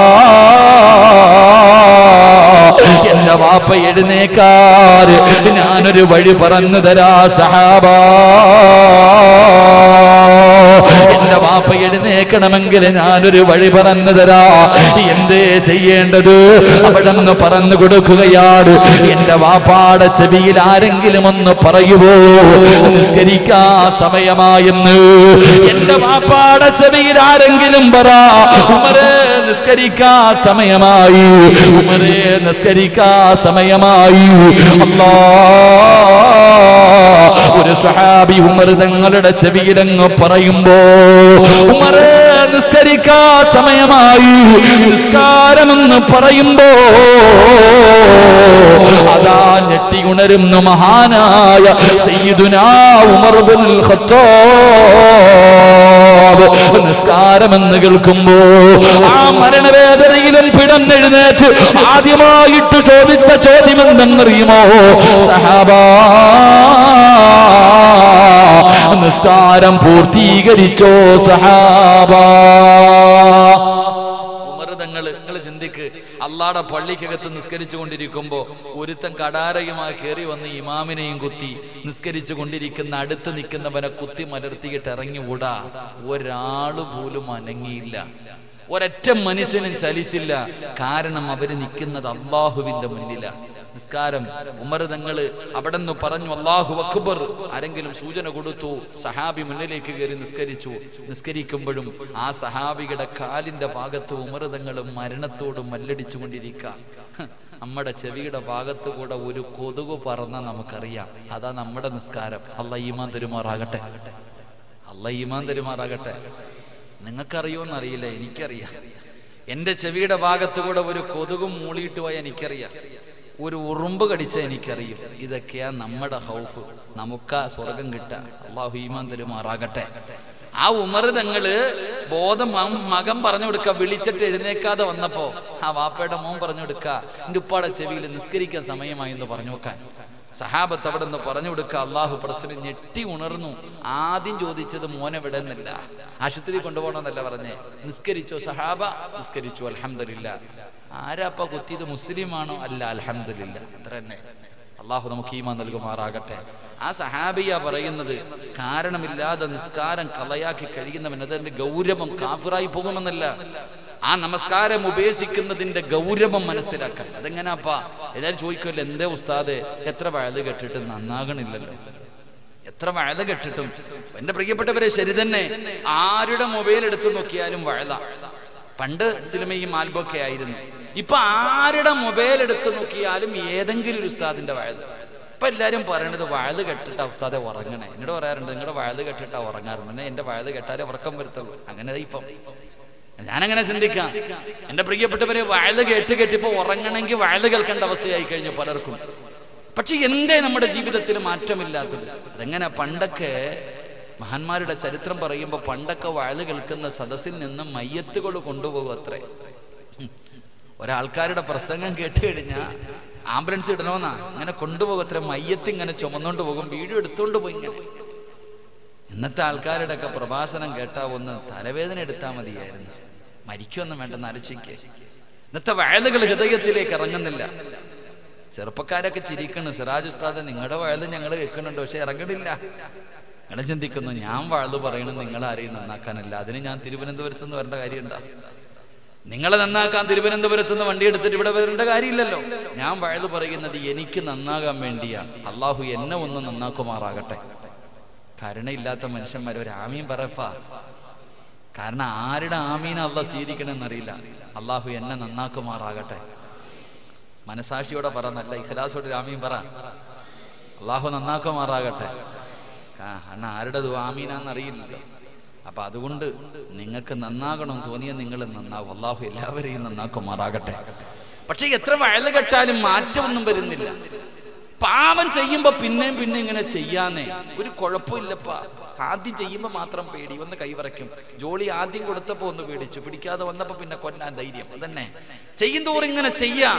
എന്റെ വാപ്പ എഴുന്നേക്കാറ് ഞാനൊരു വഴി പറഞ്ഞു തരാ സഹാബാ എന്റെ വാപ്പ എഴുന്നേക്കണമെങ്കിൽ ഞാനൊരു വഴി പറഞ്ഞു തരാ എന്തേ ചെയ്യേണ്ടത് അവിടെ നിന്ന് പറഞ്ഞു കൊടുക്കുകയാണ് എന്റെ വാപ്പാടെ ചെവിയിൽ ആരെങ്കിലും ഒന്ന് പറയുവോ നിസ്കരിക്കാ സമയമായെന്ന് എന്റെ വാപ്പാടെ ചെവിയിൽ ആരെങ്കിലും പറ ഉമരേ നിസ്കരിക്കാ സമയമായി ഉമരേ നിസ്കരിക്കാ സമയമായി അല്ലാ ഒരു സ്വഹാബി ഉമർ തങ്ങളുടെ ചെവിയിലങ്ങ് പറയുമ്പോ ഉമറേ നിസ്കരിക്കാ സമയമായി നിസ്കാരമെന്ന് പറയുമ്പോ അതാ ഞെട്ടി ഉണരുന്നു മഹാനായ സയ്യിദുനാ ഉമർ ബിനുൽ ഖത്താബ് നിസ്കാരമെന്ന് കേൾക്കുമ്പോ ആ മരണവേദനയിലും പിടന്നെഴുന്നേറ്റ് ആദ്യമായിട്ട് ചോദിച്ച ചോദ്യം എന്തെന്നറിയുമോ സഹാബാ നിസ്കാരം പൂർത്തീകരിച്ചോ സഹാബാ ഉമർതങ്ങൾ നിങ്ങൾ ചിന്തിക്ക് അള്ളാടെ പള്ളിക്കകത്ത് നിസ്കരിച്ചു കൊണ്ടിരിക്കുമ്പോ ഒരുത്തൻ കടാരയുമായി കയറി വന്ന് ഇമാമിനെയും കുത്തി നിസ്കരിച്ചു കൊണ്ടിരിക്കുന്ന അടുത്ത് നിൽക്കുന്നവനെ കുത്തി മലർത്തിയിട്ട് ഇറങ്ങി വിടാ ഒരാള് പോലും അനങ്ങിയില്ല ഒരൊറ്റ മനുഷ്യനും ചലിച്ചില്ല കാരണം അവര് നിൽക്കുന്നത് അള്ളാഹുവിന്റെ മുന്നിലാണ് നിസ്കാരം ഉമർ തങ്ങള് അവിടെ നിന്ന് പറഞ്ഞു അള്ളാഹു അക്ബർ ആരെങ്കിലും സൂചന കൊടുത്തു സഹാബി മുന്നിലേക്ക് കയറി നിസ്കരിച്ചു നിസ്കരിക്കുമ്പോഴും ആ സഹാബിയുടെ കാലിന്റെ ഭാഗത്ത് ഉമർ തങ്ങൾ മരണത്തോട് മല്ലടിച്ചു കൊണ്ടിരിക്കുക നമ്മുടെ ചെവിയുടെ ഭാഗത്ത് കൂടെ ഒരു കൊതുക് പറന്ന നമുക്കറിയാം അതാ നമ്മുടെ നിസ്കാരം അല്ല ഈമാൻ തരുമാറാകട്ടെ അല്ല ഈമാൻ തരുമാറാകട്ടെ നിങ്ങൾക്കറിയോന്നറിയില്ല എനിക്കറിയാം എന്റെ ചെവിയുടെ ഭാഗത്ത് കൂടെ ഒരു കൊതുകും മൂളിയിട്ട് പോയ എനിക്കറിയാം ഒരു ഉറുമ്പ് കടിച്ച എനിക്കറിയും ഇതൊക്കെയാ നമ്മുടെ ഹൗഫ് നമുക്കാ സ്വർഗം കിട്ടുക അള്ളാഹു ഈമാൻ തരുമാറാകട്ടെ ആ ഉമർ തങ്ങള് ബോധം മ- മകൻ പറഞ്ഞു കൊടുക്ക വിളിച്ചിട്ട് എഴുന്നേക്കാതെ വന്നപ്പോ ആ വാപ്പയുടെ മോൻ പറഞ്ഞു കൊടുക്ക എന്റെ ഉപ്പാടെ ചെവിയിൽ നിസ്കരിക്കാൻ സമയമായി എന്ന് പറഞ്ഞു നോക്കാൻ സഹാബത്ത് അവിടെ നിന്ന് പറഞ്ഞു കൊടുക്കുക അള്ളാഹു പ്രശ്നം ഞെട്ടി ഉണർന്നു ആദ്യം ചോദിച്ചത് മോനെ വിടുന്നില്ല ആശുപത്രി കൊണ്ടുപോകണമെന്നല്ല പറഞ്ഞേ നിസ്കരിച്ചോ സഹാബ നിസ്കരിച്ചു അൽഹംദുലില്ല ആരാപ്പ കുത്തിയത് മുസ്ലിമാണോ അല്ല അൽഹംദുലില്ല അത്ര തന്നെ അള്ളാഹു നമുക്ക് ഈമാൻ നൽകുമാറാകട്ടെ ആ സഹാബിയ പറയുന്നത് കാരണമില്ലാതെ നിസ്കാരം കളയാക്കി കഴിയുന്നവൻ അതിന്റെ ഗൗരവം കാഫിറായി പോകുമെന്നല്ല ആ നമസ്കാരം ഉപേക്ഷിക്കുന്നതിന്റെ ഗൗരവം മനസ്സിലാക്കാൻ അതെങ്ങനാപ്പാ എല്ലാവരും ചോദിക്കുമല്ലോ എന്തേ ഉസ്താദ് എത്ര വയത് കെട്ടിട്ട് നന്നാകണില്ലല്ലോ എത്ര വഴുത കെട്ടിട്ടും എന്റെ പ്രിയപ്പെട്ടവരെ ശരി തന്നെ ആരുടെ മൊബൈൽ എടുത്തു നോക്കിയാലും വഴുത പണ്ട് സിനിമയും ആൽബമൊക്കെ ആയിരുന്നു ഇപ്പൊ ആരുടെ മൊബൈൽ എടുത്തു നോക്കിയാലും ഏതെങ്കിലും ഒരു ഉസ്താദിന്റെ വഴുത ഇപ്പൊ എല്ലാരും പറയണത് വഴുത് കെട്ടിട്ട് ഉസ്താദെ ഉറങ്ങണേ എന്നോട് പറയാറുണ്ട് നിങ്ങളുടെ വഴുത് കെട്ടിട്ടാ ഉറങ്ങാറുണ്ട് എന്നെ എന്റെ വഴുത് കെട്ടാലേ ഉറക്കം വരുത്തുള്ളൂ അങ്ങനെ ഇപ്പം ഞാനങ്ങനെ ചിന്തിക്കാം എന്റെ പ്രിയപ്പെട്ടവരെ വഴുത് കേട്ട് കെട്ടിപ്പോ ഉറങ്ങണമെങ്കിൽ വഴുത് കേൾക്കേണ്ട അവസ്ഥയായി കഴിഞ്ഞു പലർക്കും പക്ഷെ എന്തേ നമ്മുടെ ജീവിതത്തിൽ മാറ്റമില്ലാത്തത് അതെങ്ങനെ പണ്ടൊക്കെ മഹാന്മാരുടെ ചരിത്രം പറയുമ്പോൾ പണ്ടൊക്കെ വഴുത് കേൾക്കുന്ന സദസ്സിൽ നിന്ന് മയ്യത്തുകൾ കൊണ്ടുപോകും അത്രേ ഉം. ഒരാൾക്കാരുടെ പ്രസംഗം കേട്ട് കഴിഞ്ഞാൽ ആംബുലൻസ് ഇടണമെന്നാ ഇങ്ങനെ കൊണ്ടുപോകത്ര മയ്യത്ത് ഇങ്ങനെ ചുമന്നുകൊണ്ട് പോകും വീഡിയോ എടുത്തോണ്ട് പോയി ഇങ്ങനെ ഇന്നത്തെ ആൾക്കാരുടെ ഒക്കെ പ്രഭാഷണം കേട്ടാ ഒന്ന് തലവേദന എടുത്താൽ മതിയായിരുന്നു മരിക്കൊന്നും വേണ്ടെന്ന് ആലോചിക്കേ ഇന്നത്തെ വയലുകൾ ഹൃദയത്തിലേക്ക് ഇറങ്ങുന്നില്ല ചെറുപ്പക്കാരൊക്കെ ചിരിക്കുന്നു സിറാജ് ഉസ്താദ് നിങ്ങളുടെ വയല് ഞങ്ങൾ കേൾക്കുന്നുണ്ട് പക്ഷെ ഇറങ്ങണില്ല നിങ്ങൾ ചിന്തിക്കുന്നു ഞാൻ വാഴ്ന്നു പറയണം നിങ്ങൾ ആരെയും നന്നാക്കാനല്ല അതിന് ഞാൻ തിരുവനന്തപുരത്ത് നിന്ന് വരേണ്ട കാര്യമുണ്ടോ നിങ്ങളെ നന്നാക്കാൻ തിരുവനന്തപുരത്ത് നിന്ന് വണ്ടി എടുത്തിട്ട് ഇവിടെ വരേണ്ട കാര്യമില്ലല്ലോ ഞാൻ വഴുതു പറയുന്നത് എനിക്ക് നന്നാകാൻ വേണ്ടിയാ അള്ളാഹു എന്നെ ഒന്ന് നന്നാക്കുമാറാകട്ടെ കരുണയില്ലാത്ത മനുഷ്യന്മാർ ഒരു ആമീൻ പറപ്പാ കാരണം ആരുടെ ആമീൻ അല്ല സ്വീകരിക്കണമെന്നറിയില്ല അള്ളാഹു എന്നെ നന്നാക്കുമാറാകട്ടെ മനസാക്ഷിയോടെ പറ നല്ല ഇഖലാസോടെ ഒരു ആമീൻ പറ അള്ളാഹു നന്നാക്കുമാറാകട്ടെ കാരണം ആരുടെ ആമീനാന്ന് അറിയില്ലല്ലോ അപ്പൊ അതുകൊണ്ട് നിങ്ങൾക്ക് നന്നാകണം തോന്നിയ നിങ്ങൾ നന്നാവും അള്ളാഹു എല്ലാവരെയും നന്നാക്കുമാറാകട്ടെ പക്ഷെ എത്ര വയല് കെട്ടാലും മാറ്റമൊന്നും വരുന്നില്ല പാപം ചെയ്യുമ്പോ പിന്നെയും പിന്നെ ഇങ്ങനെ ചെയ്യാന്നേ ഒരു കുഴപ്പമില്ലപ്പാ ആദ്യം ചെയ്യുമ്പോ മാത്രം പേടി ഒന്ന് കൈവറയ്ക്കും ജോലി ആദ്യം കൊടുത്തപ്പോ ഒന്ന് പേടിച്ചു പിടിക്കാതെ വന്നപ്പോ പിന്നെ കൊല്ലാൻ ധൈര്യം അതന്നെ ചെയ്യും തോറും ഇങ്ങനെ ചെയ്യാം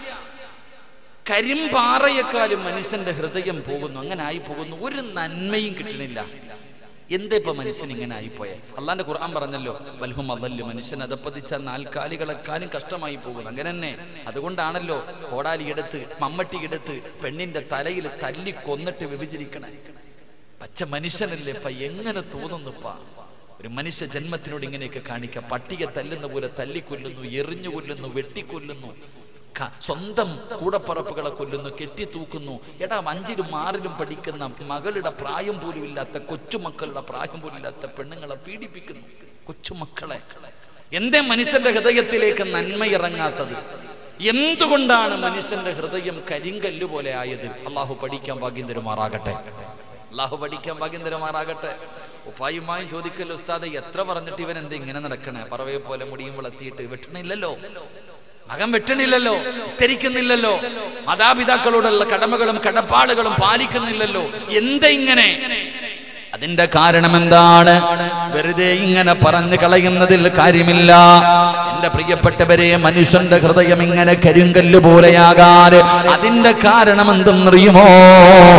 കരിമ്പാറയെക്കാളും മനുഷ്യന്റെ ഹൃദയം പോകുന്നു അങ്ങനെ ആയി പോകുന്നു ഒരു നന്മയും കിട്ടണില്ല എന്താ ഇപ്പൊ മനുഷ്യൻ ഇങ്ങനെ ആയിപ്പോയെ അള്ളാന്റെ ഖുർആൻ പറഞ്ഞല്ലോ വൽഹും അതല്ലു മനുഷ്യൻ അതപ്പതിച്ച നാൽക്കാലികളെക്കാളും കഷ്ടമായി പോകുന്നു അങ്ങനെ തന്നെ അതുകൊണ്ടാണല്ലോ കോടാലി എടുത്ത് മമ്മട്ടി എടുത്ത് പെണ്ണിന്റെ തലയിൽ തല്ലി കൊന്നിട്ട് വിഭജിക്കണേ പച്ച മനുഷ്യനല്ലേ ഇപ്പൊ എങ്ങനെ തോന്നുന്നുപ്പാ ഒരു മനുഷ്യ ജന്മത്തിനോട് ഇങ്ങനെയൊക്കെ കാണിക്കാം പട്ടിക തല്ലുന്ന പോലെ തല്ലിക്കൊല്ലുന്നു എറിഞ്ഞു കൊല്ലുന്നു വെട്ടിക്കൊല്ലുന്നു ക- സ്വന്തം കൂടപ്പറപ്പുകളെ കൊല്ലുന്നു കെട്ടിത്തൂക്കുന്നു എടാ അഞ്ചിലും ആറിലും പഠിക്കുന്ന മകളുടെ പ്രായം പോലും ഇല്ലാത്ത കൊച്ചുമക്കളുടെ പ്രായം പോലും ഇല്ലാത്ത പെണ്ണുങ്ങളെ പീഡിപ്പിക്കുന്നു കൊച്ചുമക്കളെ എന്തേ മനുഷ്യന്റെ ഹൃദയത്തിലേക്ക് നന്മ ഇറങ്ങാത്തത് എന്തുകൊണ്ടാണ് മനുഷ്യന്റെ ഹൃദയം കരിങ്കല്ല് പോലെ ആയത് അള്ളാഹു പഠിക്കാൻ ഭാഗ്യം തരുമാറാകട്ടെ അള്ളാഹു പഠിക്കാൻ ഭാഗ്യം തരുമാറാകട്ടെ ഉപ്പായുമായും ചോദിക്കല്ലോ ഉസ്താദ് എത്ര പറഞ്ഞിട്ട് ഇവൻ എന്താ ഇങ്ങനെ നടക്കണേ പറവയെ പോലെ മുടിയും വളർത്തിയിട്ട് വെട്ടണില്ലല്ലോ മകൻ വെട്ടണില്ലല്ലോ നിസ്കരിക്കുന്നില്ലല്ലോ മാതാപിതാക്കളോടുള്ള കടമകളും കടപ്പാടുകളും പാലിക്കുന്നില്ലല്ലോ എന്താ ഇങ്ങനെ അതിന്റെ കാരണം എന്താണ് വെറുതെ ഇങ്ങനെ പറഞ്ഞു കളയുന്നതിൽ കാര്യമില്ല എന്റെ പ്രിയപ്പെട്ടവരെ മനുഷ്യന്റെ ഹൃദയം ഇങ്ങനെ കരിങ്കല്ല് പോലെയാകാൻ അതിന്റെ കാരണം എന്തെന്നറിയുമോ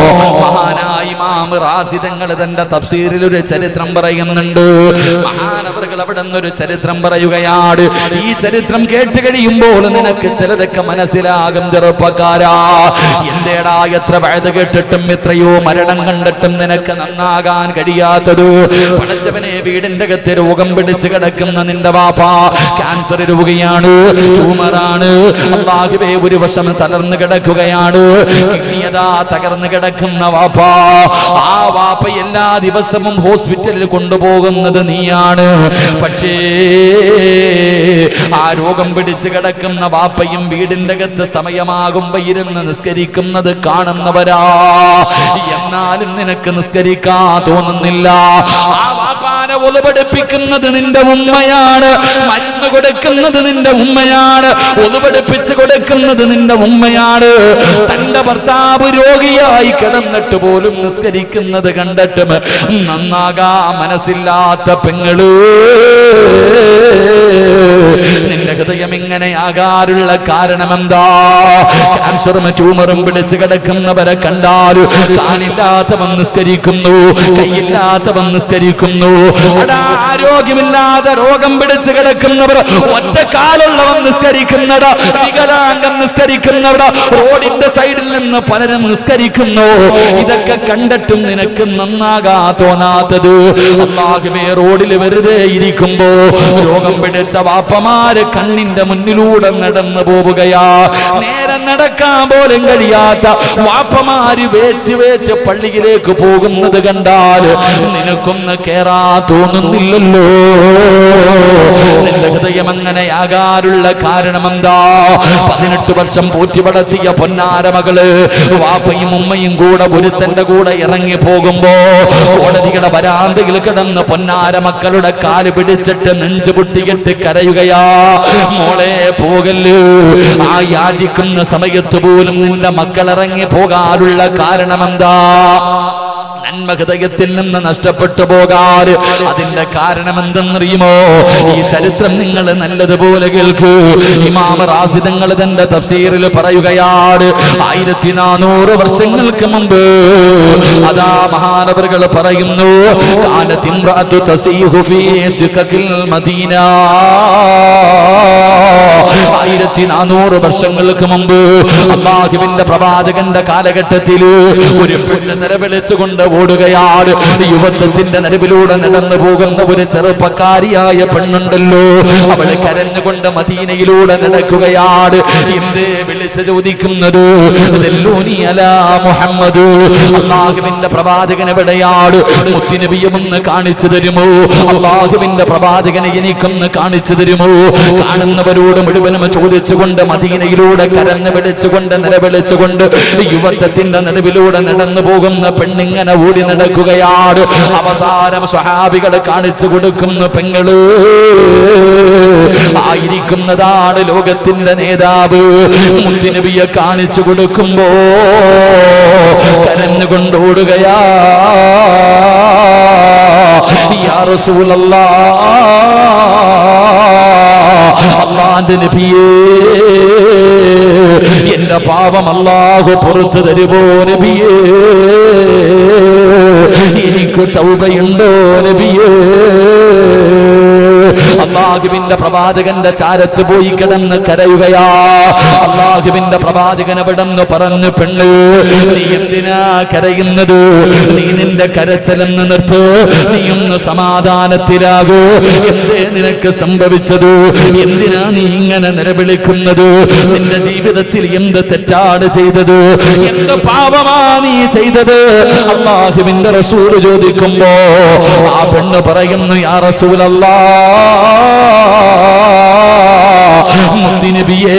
മഹാനായി മാമ് റാസിതങ്ങൾ തന്റെ തഫ്സീറിൽ ഒരു ചരിത്രം പറയുന്നുണ്ട് മഹാന അവർക്ക് അവിടെ നിന്നൊരു ചരിത്രം പറയുകയാണ് ഈ ചരിത്രം കേട്ട് കഴിയുമ്പോൾ നിനക്ക് ചിലതൊക്കെ മനസ്സിലാകും ചെറുപ്പക്കാരാ എന്തേടാ എത്ര വഴുത് കേട്ടിട്ടും എത്രയോ മരണം കണ്ടിട്ടും നിനക്ക് നന്നാകാൻ കഴിയാത്തത് പടച്ചവനെ വീടിന്റെ അകത്ത് രോഗം പിടിച്ച് കിടക്കുന്ന നിന്റെ വാപ്പ ക്യാൻസർ രോഗിയാണ് ട്യൂമറാണ് അള്ളാഹുവേ ഒരു വശം തളർന്നു കിടക്കുകയാണ് കിഡ്നിയതാ തകർന്നു കിടക്കുന്ന വാപ്പ ആ വാപ്പ എല്ലാ ദിവസവും ഹോസ്പിറ്റലിൽ കൊണ്ടുപോകുന്നത് നീയാണ് പക്ഷേ ആ രോഗം പിടിച്ച് കിടക്കുന്ന വാപ്പയും വീടിന്റെ അകത്ത് സമയമാകുമ്പോ ഇരുന്ന് നിസ്കരിക്കുന്നത് കാണുന്നവരാ എന്നാലും നിനക്ക് നിസ്കരിക്കാ തോന്നുന്നില്ല ആ വാപ്പാനെ ഒലുപടിപ്പിക്കുന്നത് നിന്റെ ഉമ്മയാണ് മരുന്ന് കൊടുക്കുന്നത് നിന്റെ ഉമ്മയാണ് ഒലുപടിപ്പിച്ച് കൊടുക്കുന്നത് നിന്റെ ഉമ്മയാണ് തന്റെ ഭർത്താവ് രോഗിയായി കിടന്നിട്ട് പോലും നിസ്കരിക്കുന്നത് കണ്ടിട്ടും നന്നാകാ മനസ്സില്ലാത്ത പെങ്ങള് നിന്റെ ഹൃദയം ഇങ്ങനെ ആകാറുള്ള കാരണം എന്താ ക്യാൻസറും ട്യൂമറും പിടിച്ച് കിടക്കുന്നവരെ കണ്ടാൽ കാലില്ലാത്തവൻ നിസ്കരിക്കുന്നു കൈയില്ലാത്തവൻ നിസ്കരിക്കുന്നു എടാ, ആരോഗ്യമില്ലാതെ രോഗം പിടിച്ച് കിടക്കുന്നവർ ഒറ്റക്കാലുള്ളവൻ നിസ്കരിക്കുന്നവർ വികലാംഗം നിസ്കരിക്കുന്നവർ റോഡിന്റെ സൈഡിൽ നിന്ന് പലരും നിസ്കരിക്കുന്നു ഇതൊക്കെ കണ്ടിട്ടും നിനക്ക് നന്നാകാ തോന്നാത്തത് അള്ളാഹുവേ റോഡിൽ വെറുതെ ഇരിക്കുമ്പോ രോഗം പിടിച്ച വാപ്പമാര് കണ്ണിന്റെ മുന്നിലൂടെ നടന്നു പോവുകയാ നേരെ നടക്കാൻ പോലും കഴിയാത്ത വാപ്പമാര് വേച്ച് വേച്ച് പള്ളിയിലേക്ക് പോകുന്നത് കണ്ടാൽ നിനക്കൊന്ന് കേറാ തോന്നുന്നില്ലല്ലോ നിന്റെ ഹൃദയം അങ്ങനെയാകാനുള്ള കാരണം എന്താ പതിനെട്ട് വർഷം പോറ്റി വളർത്തിയ പൊന്നാര മകള് വാപ്പയും ഉമ്മയും കൂടെ ഒരുത്തന്റെ കൂടെ ഇറങ്ങി പോകുമ്പോ കോടതിയുടെ വരാന്തയിൽ കിടന്ന് പൊന്നാര മക്കളുടെ കാല് പിടിച്ചിട്ട് നെഞ്ചു പൊട്ടിയിട്ട് കരയുകയാ മോളെ പോകല്ല് ആ യാചിക്കുന്ന സമയത്ത് പോലും നിന്റെ മക്കൾ ഇറങ്ങി പോകാനുള്ള കാരണം എന്താ നന്മ ഹൃദയത്തിൽ നിന്ന് നഷ്ടപ്പെട്ടു പോകാറ് അതിന്റെ കാരണം എന്തെന്നറിയുമോ ഈ ചരിത്രം നിങ്ങൾ നല്ലതുപോലെ കേൾക്കൂ ഇമാമ റാസിദങ്ങൾ തന്റെ തഫ്സീറിൽ പറയുകയാണ് ആയിരത്തി നാനൂറ് വർഷങ്ങൾക്ക് മുമ്പ് അതാ മഹാനവറുകൾ പറയുന്നു കാലത്തിമ്രാത്തു തസീഹു ഫീ സിഖിൽ മദീന ആയിരത്തി നാനൂറ് വർഷങ്ങൾക്ക് മുമ്പ് അള്ളാഹുവിന്റെ പ്രവാചകന്റെ കാലഘട്ടത്തിൽ ഒരു പെണ്ണ് നിലവിളിച്ചുകൊണ്ട് ഓടുകയാണ് യുവത്വത്തിന്റെ നടുവിലൂടെ നടന്നു പോകുന്ന ഒരു ചെറുപ്പക്കാരിയായ പെണ്ണുണ്ടല്ലോ അവള് കരഞ്ഞുകൊണ്ട് മദീനയിലൂടെ നടക്കുകയാണ് എന്ത് വിളിച്ചു ചോദിക്കുന്നത് ദല്ലൂനി അലാ മുഹമ്മദ് അള്ളാഹുവിന്റെ പ്രവാചകൻ എവിടെയാണ് മുത്തിനബിയുമെന്ന് കാണിച്ചു തരുമോ അള്ളാഹുവിന്റെ പ്രവാചകനെ എനിക്കൊന്ന് കാണിച്ചു തരുമോ കാണുന്നവരോട് മുഴുവനും ചോദിച്ചുകൊണ്ട് മദീനയിലൂടെ കരഞ്ഞു വിളിച്ചുകൊണ്ട് നിലവിളിച്ചുകൊണ്ട് യുവത്വത്തിന്റെ നടുവിലൂടെ നടന്നു പോകുന്ന പെണ്ണിങ്ങനെ ഓടി നടക്കുകയാണ് അവസാനം സ്വഹാബികൾ കാണിച്ചു കൊടുക്കുന്ന പെങ്ങള് ആയിരിക്കുന്നതാണ് ലോകത്തിന്റെ നേതാവ് മുത്തിനബിയെ കാണിച്ചു കൊടുക്കുമ്പോ കരഞ്ഞുകൊണ്ട് ഓടുകയാ യാ റസൂലല്ലാ അള്ളാന്റെ നബിയേ എന്റെ പാപം അല്ലാഹു പുറത്തു തരുമോ നബിയേ എനിക്ക് തൗബയുണ്ടോ നബിയേ അള്ളാഹുവിന്റെ പ്രവാചകന്റെ ചാരത്ത് പോയി കിടന്ന് കരയുകയാ അള്ളാഹുവിന്റെ പ്രവാചകൻ എവിടെന്ന് പറഞ്ഞു പെണ്ണ് നീ എന്തിനാ കരയുന്നത് നീ നിന്റെ കരച്ചലെന്ന് നിർത്ത് നീ ഒന്ന് സമാധാനത്തിലാകൂ എന്തേ നിനക്ക് സംഭവിച്ചത് എന്തിനാ നീ ഇങ്ങനെ നിലവിളിക്കുന്നത് നിന്റെ ജീവിതത്തിൽ എന്ത് തെറ്റാണ് ചെയ്തത് എന്ത് പാപമാ നീ ചെയ്തത് അള്ളാഹുവിന്റെ റസൂല് ചോദിക്കുമ്പോ ആ പെണ്ണ് പറയുന്നു യാ റസൂലല്ലാ മുത്തിനബിയേ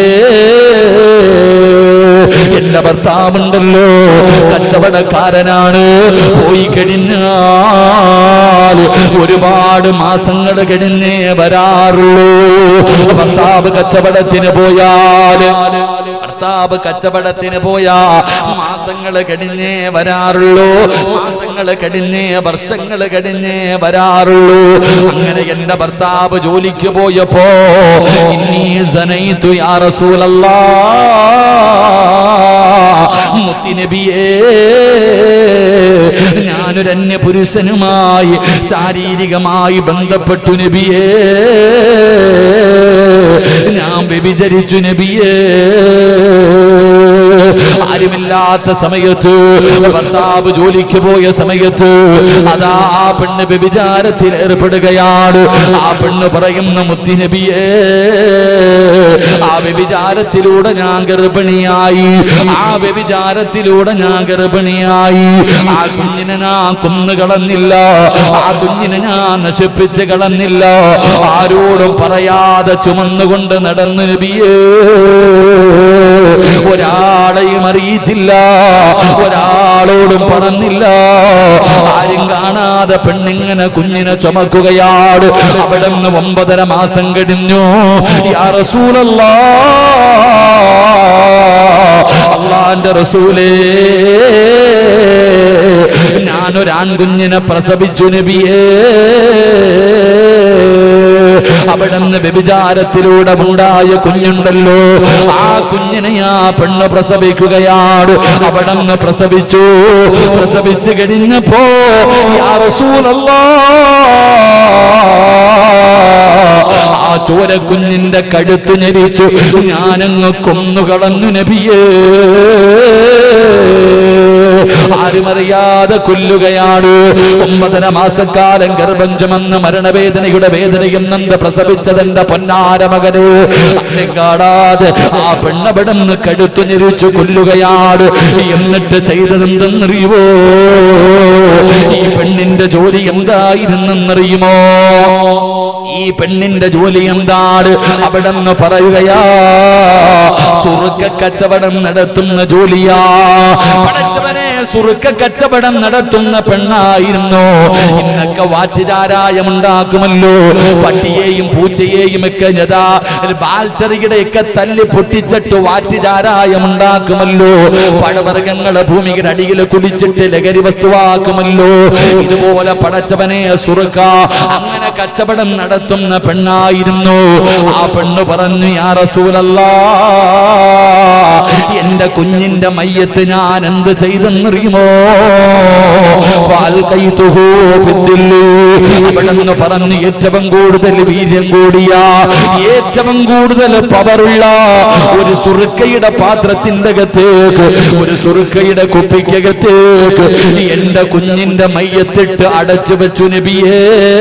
എന്റെ ഭർത്താവുണ്ടല്ലോ കച്ചവടക്കാരനാണ് പോയി കഴിഞ്ഞാൽ ഒരുപാട് മാസങ്ങൾ കഴിഞ്ഞേ വരാറുള്ളൂ ഭർത്താവ് കച്ചവടത്തിന് പോയാൽ ഭർത്താവ് കച്ചവടത്തിന് പോയാ മാസങ്ങൾ കഴിഞ്ഞേ വരാറുള്ളൂ മാസങ്ങൾ കഴിഞ്ഞേ വർഷങ്ങൾ കഴിഞ്ഞേ വരാറുള്ളൂ അങ്ങനെ എന്റെ ഭർത്താവ് ജോലിക്ക് പോയപ്പോ ഇന്നീ സനയിത്തു യാ റസൂലല്ലാ മുത്തിനബിയേ ഞാനൊരു ഞാനൊരു അന്യ പുരുഷനുമായി ശാരീരികമായി ബന്ധപ്പെട്ടു നബിയേ ഞാൻ വ്യഭിചരിച്ചു നബിയേ ആരുമില്ലാത്ത സമയത്ത് ഭർത്താവ് ജോലിക്ക് പോയ സമയത്ത് അതാ ആ പെണ്ണ് വ്യഭിചാരത്തിൽ ഏർപ്പെടുകയാണ് ആ പെണ്ണ് പറയുന്ന മുത്തിനബിയേ ആ വ്യഭിചാരത്തിലൂടെ ഞാൻ ഗർഭിണിയായി ആ വ്യഭിചാരത്തിലൂടെ ഞാൻ ഗർഭിണിയായി ആ കുഞ്ഞിനെ ഞാൻ കൊന്നു കളഞ്ഞില്ല ആ കുഞ്ഞിനെ ഞാൻ നശിപ്പിച്ച് കളഞ്ഞില്ല ആരോടും പറയാതെ ചുമന്നുകൊണ്ട് നടന്നു നബിയേ ഒരാളെയും അറിയിച്ചില്ല ഒരാളോടും പറഞ്ഞില്ല ആരും കാണാതെ പെണ്ണിങ്ങനെ കുഞ്ഞിനെ ചുമക്കുകയാണ് അവിടെ നിന്ന് ഒമ്പതര മാസം കഴിഞ്ഞു യാ റസൂലല്ലാ അള്ളാന്റെ റസൂലേ ഞാനൊരു ആൺകുഞ്ഞിനെ പ്രസവിച്ചു നബിയേ അവിടെ നിന്ന് വ്യഭിചാരത്തിലൂടെ ഉണ്ടായ കുഞ്ഞുണ്ടല്ലോ ആ കുഞ്ഞിനെ ആ പെണ്ണ് പ്രസവിക്കുകയാണ് അവിടെ നിന്ന് പ്രസവിച്ചു പ്രസവിച്ചു കഴിഞ്ഞപ്പോ യാ റസൂലല്ലാ ആ ചോര കുഞ്ഞിന്റെ കഴുത്ത് ഞെരിച്ചു ഞാനങ്ങ് കൊന്നുകളഞ്ഞു നബിയേ ആരുമറിയാതെ കൊല്ലുകയാണ് ഒമ്പതര മാസക്കാലം ഗർഭം ചുമന്ന് മരണവേദനയുടെ വേദനയും നന്ദ പ്രസവിച്ചതെന്റെ പൊന്നാര മകന് അന്നെ കാണാതെ ആ പെണ്ണവിടന്ന് കഴുത്തു ഞെരിച്ചു കൊല്ലുകയാണ് എന്നിട്ട് ചെയ്തതെന്തെന്നറിയുമോ ഈ പെണ്ണിന്റെ ജോലി എന്തായിരുന്നെന്നറിയുമോ ഈ പെണ്ണിന്റെ ജോലി എന്താണ് അവിടെ നിന്ന് പറയുകയാ സുറുക്ക കച്ചവടം നടത്തുന്ന ജോലിയാ പടച്ചവനെ സുറുക്ക കച്ചവടം നടത്തുന്ന പെണ്ണായിരുന്നു ഇന്നൊക്കെ വാറ്റുചാരായം ഉണ്ടാക്കുമല്ലോ പട്ടിയെയും പൂച്ചയെയും ഒക്കെ യഥാ ബാൽറ്ററിയുടെ ഒക്കെ തല്ലി പൊട്ടിച്ചിട്ട് വാറ്റുചാരായം ഉണ്ടാക്കുമല്ലോ പഴവർഗങ്ങളെ ഭൂമിയുടെ അടിയിൽ കുടിച്ചിട്ട് ലഹരി വസ്തുവാക്കുമല്ലോ ഇതുപോലെ പടച്ചവനെ സുറുക്ക അങ്ങനെ കച്ചവടം നടത്തുന്ന പെണ്ണായിരുന്നു ആ പെണ്ണ് പറഞ്ഞു യാ റസൂലല്ലാ എന്റെ കുഞ്ഞിന്റെ മയ്യത്ത് ഞാൻ എന്ത് ചെയ്തെന്നറിയുമോ ഫാൽഖൈതുഹു ഫിദ്ദില്ലി. അവിടെന്ന് പറഞ്ഞു ഏറ്റവും കൂടുതൽ വീര്യം കൂടിയ ഏറ്റവും കൂടുതൽ പവറുള്ള ഒരു സുറുക്കയുടെ പാത്രത്തിന്റെ അകത്തേക്ക് ഒരു സുറുക്കയുടെ കുപ്പിക്കകത്തേക്ക് എന്റെ കുഞ്ഞിന്റെ മയ്യത്തിട്ട് അടച്ചു വെച്ചു നബിയേ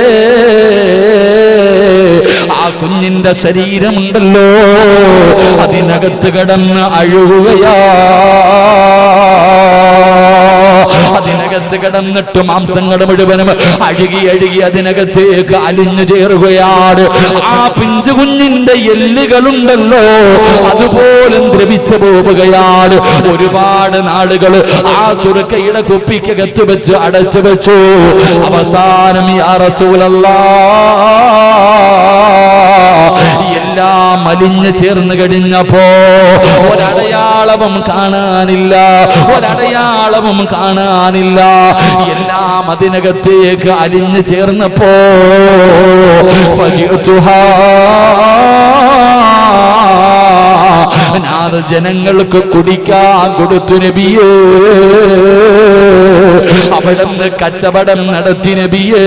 ആ കുഞ്ഞിന്റെ ശരീരമുണ്ടല്ലോ അതിനകത്ത് കിടന്ന് അഴുകുകയാ അതിനകത്ത് കിടന്നിട്ട് മാംസങ്ങൾ മുഴുവനും അഴുകി അഴുകി അതിനകത്തേക്ക് അലിഞ്ഞു ചേരുകയാണ് ആ പിഞ്ചു കുഞ്ഞിന്റെ എല്ലുകളുണ്ടല്ലോ അതുപോലും ദ്രവിച്ചു പോവുകയാണ് ഒരുപാട് നാളുകൾ ആ സുരക്കയുടെ കുപ്പിക്കകത്ത് വെച്ച് അടച്ചു വെച്ചു അവസാനം യാ റസൂലല്ലാ എല്ലാം അലിഞ്ഞു ചേർന്ന് കഴിഞ്ഞപ്പോ ഒരടയാളവും കാണാനില്ല ഒരടയാളവും കാണാനില്ല എല്ലാം അതിനകത്തേക്ക് അലിഞ്ഞു ചേർന്നപ്പോ ഫജിഅത്തുഹാ. ഞാൻ ജനങ്ങൾക്ക് കുടിക്കാൻ കൊടുത്തു നബിയേ അവിടുന്ന് കച്ചവടം നടത്തി നബിയേ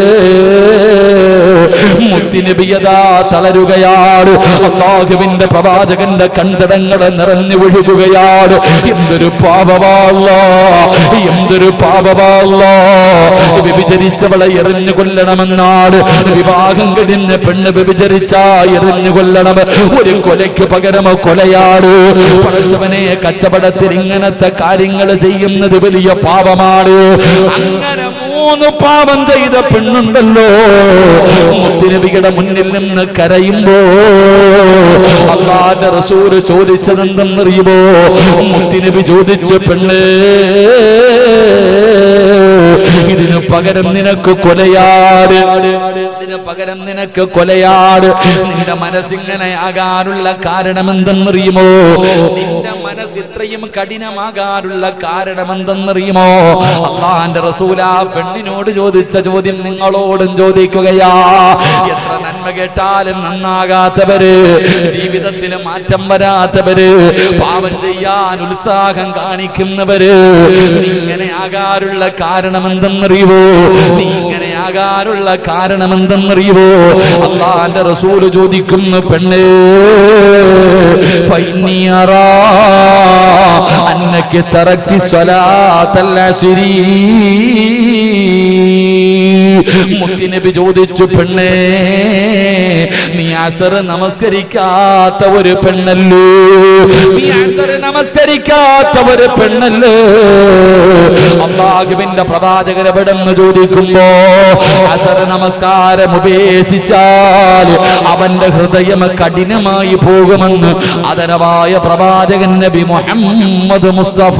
മുത്തിനബിയതാ തളരുകയാണ് അള്ളാഹുവിന്റെ പ്രവാചകന്റെ കണ്ടടങ്ങളെ നിറഞ്ഞു ഒഴുകുകയാണ് എന്തൊരു പാപമാല്ല എന്തൊരു പാപമാല്ല വ്യഭിചരിച്ചവളെ എറിഞ്ഞു കൊല്ലണമെന്നാണ് വിവാഹം കഴിഞ്ഞ പെണ്ണ് വ്യഭിചരിച്ച എറിഞ്ഞു കൊല്ലണം ഒരു കൊലയ്ക്ക് പകരം കൊലയാണ് പടച്ചവനെ കച്ചവടത്തിൽ ഇങ്ങനത്തെ കാര്യങ്ങൾ ചെയ്യുന്നത് വലിയ പാപമാണ് അങ്ങനെ മൂന്ന് പാപം ചെയ്ത പെണ്ണുണ്ടല്ലോ മുത്തുനബിയുടെ മുന്നിൽ നിന്ന് കരയുമ്പോ അള്ളാന്റെ റസൂല് ചോദിച്ചതെന്തെന്നറിയുമോ മുത്തുനബി ചോദിച്ചു പെണ്ണേ ഇതിനു പകരം നിനക്ക് കൊലയാട് ഇതിന് പകരം നിനക്ക് കൊലയാട് നിന്റെ മനസ്സിങ്ങനെ ആകാനുള്ള കാരണം എന്തെന്നറിയുമോ നിന്റെ മനസ്സ് ഇത്രയും കഠിനമാകാനുള്ള കാരണം എന്തെന്നറിയുമോ അള്ളാന്റെ റസൂല പെണ്ണിനോട് ചോദിച്ച ചോദ്യം നിങ്ങളോടും ചോദിക്കുകയാ എത്ര നന്മ നന്മ കേട്ടാലും നന്നാകാത്തവര് ജീവിതത്തിൽ മാറ്റം വരാത്തവര് പാപം ചെയ്യാൻ ഉത്സാഹം കാണിക്കുന്നവര് നീ ഇങ്ങനെ ആകാനുള്ള കാരണം എന്തെന്നറിയുവോ നീ ഇങ്ങനെ ആകാനുള്ള കാരണം എന്തെന്നറിയുവോ അള്ളാന്റെ റസൂല് ചോദിക്കുന്നു പെണ്ണേ ഫൈനിയറാ അന്നക്ക് തറക്കി സ്വലാത്തല്ല ശരീ മുത്തിനബി ചോദിച്ചു പെണ്ണേ നീ അസർ നമസ്കരിക്കാത്ത ഒരു പെണ്ണല്ലോ നീ അസർ നമസ്കരിക്കാത്ത ഒരു പെണ്ണല്ലോ അള്ളാഹുവിന്റെ പ്രവാചകർ എവിടെന്ന് ചോദിക്കുമ്പോ അസർ നമസ്കാരം ഉപേക്ഷിച്ചാൽ അവന്റെ ഹൃദയം കഠിനമായി പോകുമെന്ന് അതരവായ പ്രവാചകൻ നബി മുഹമ്മദ് മുസ്തഫ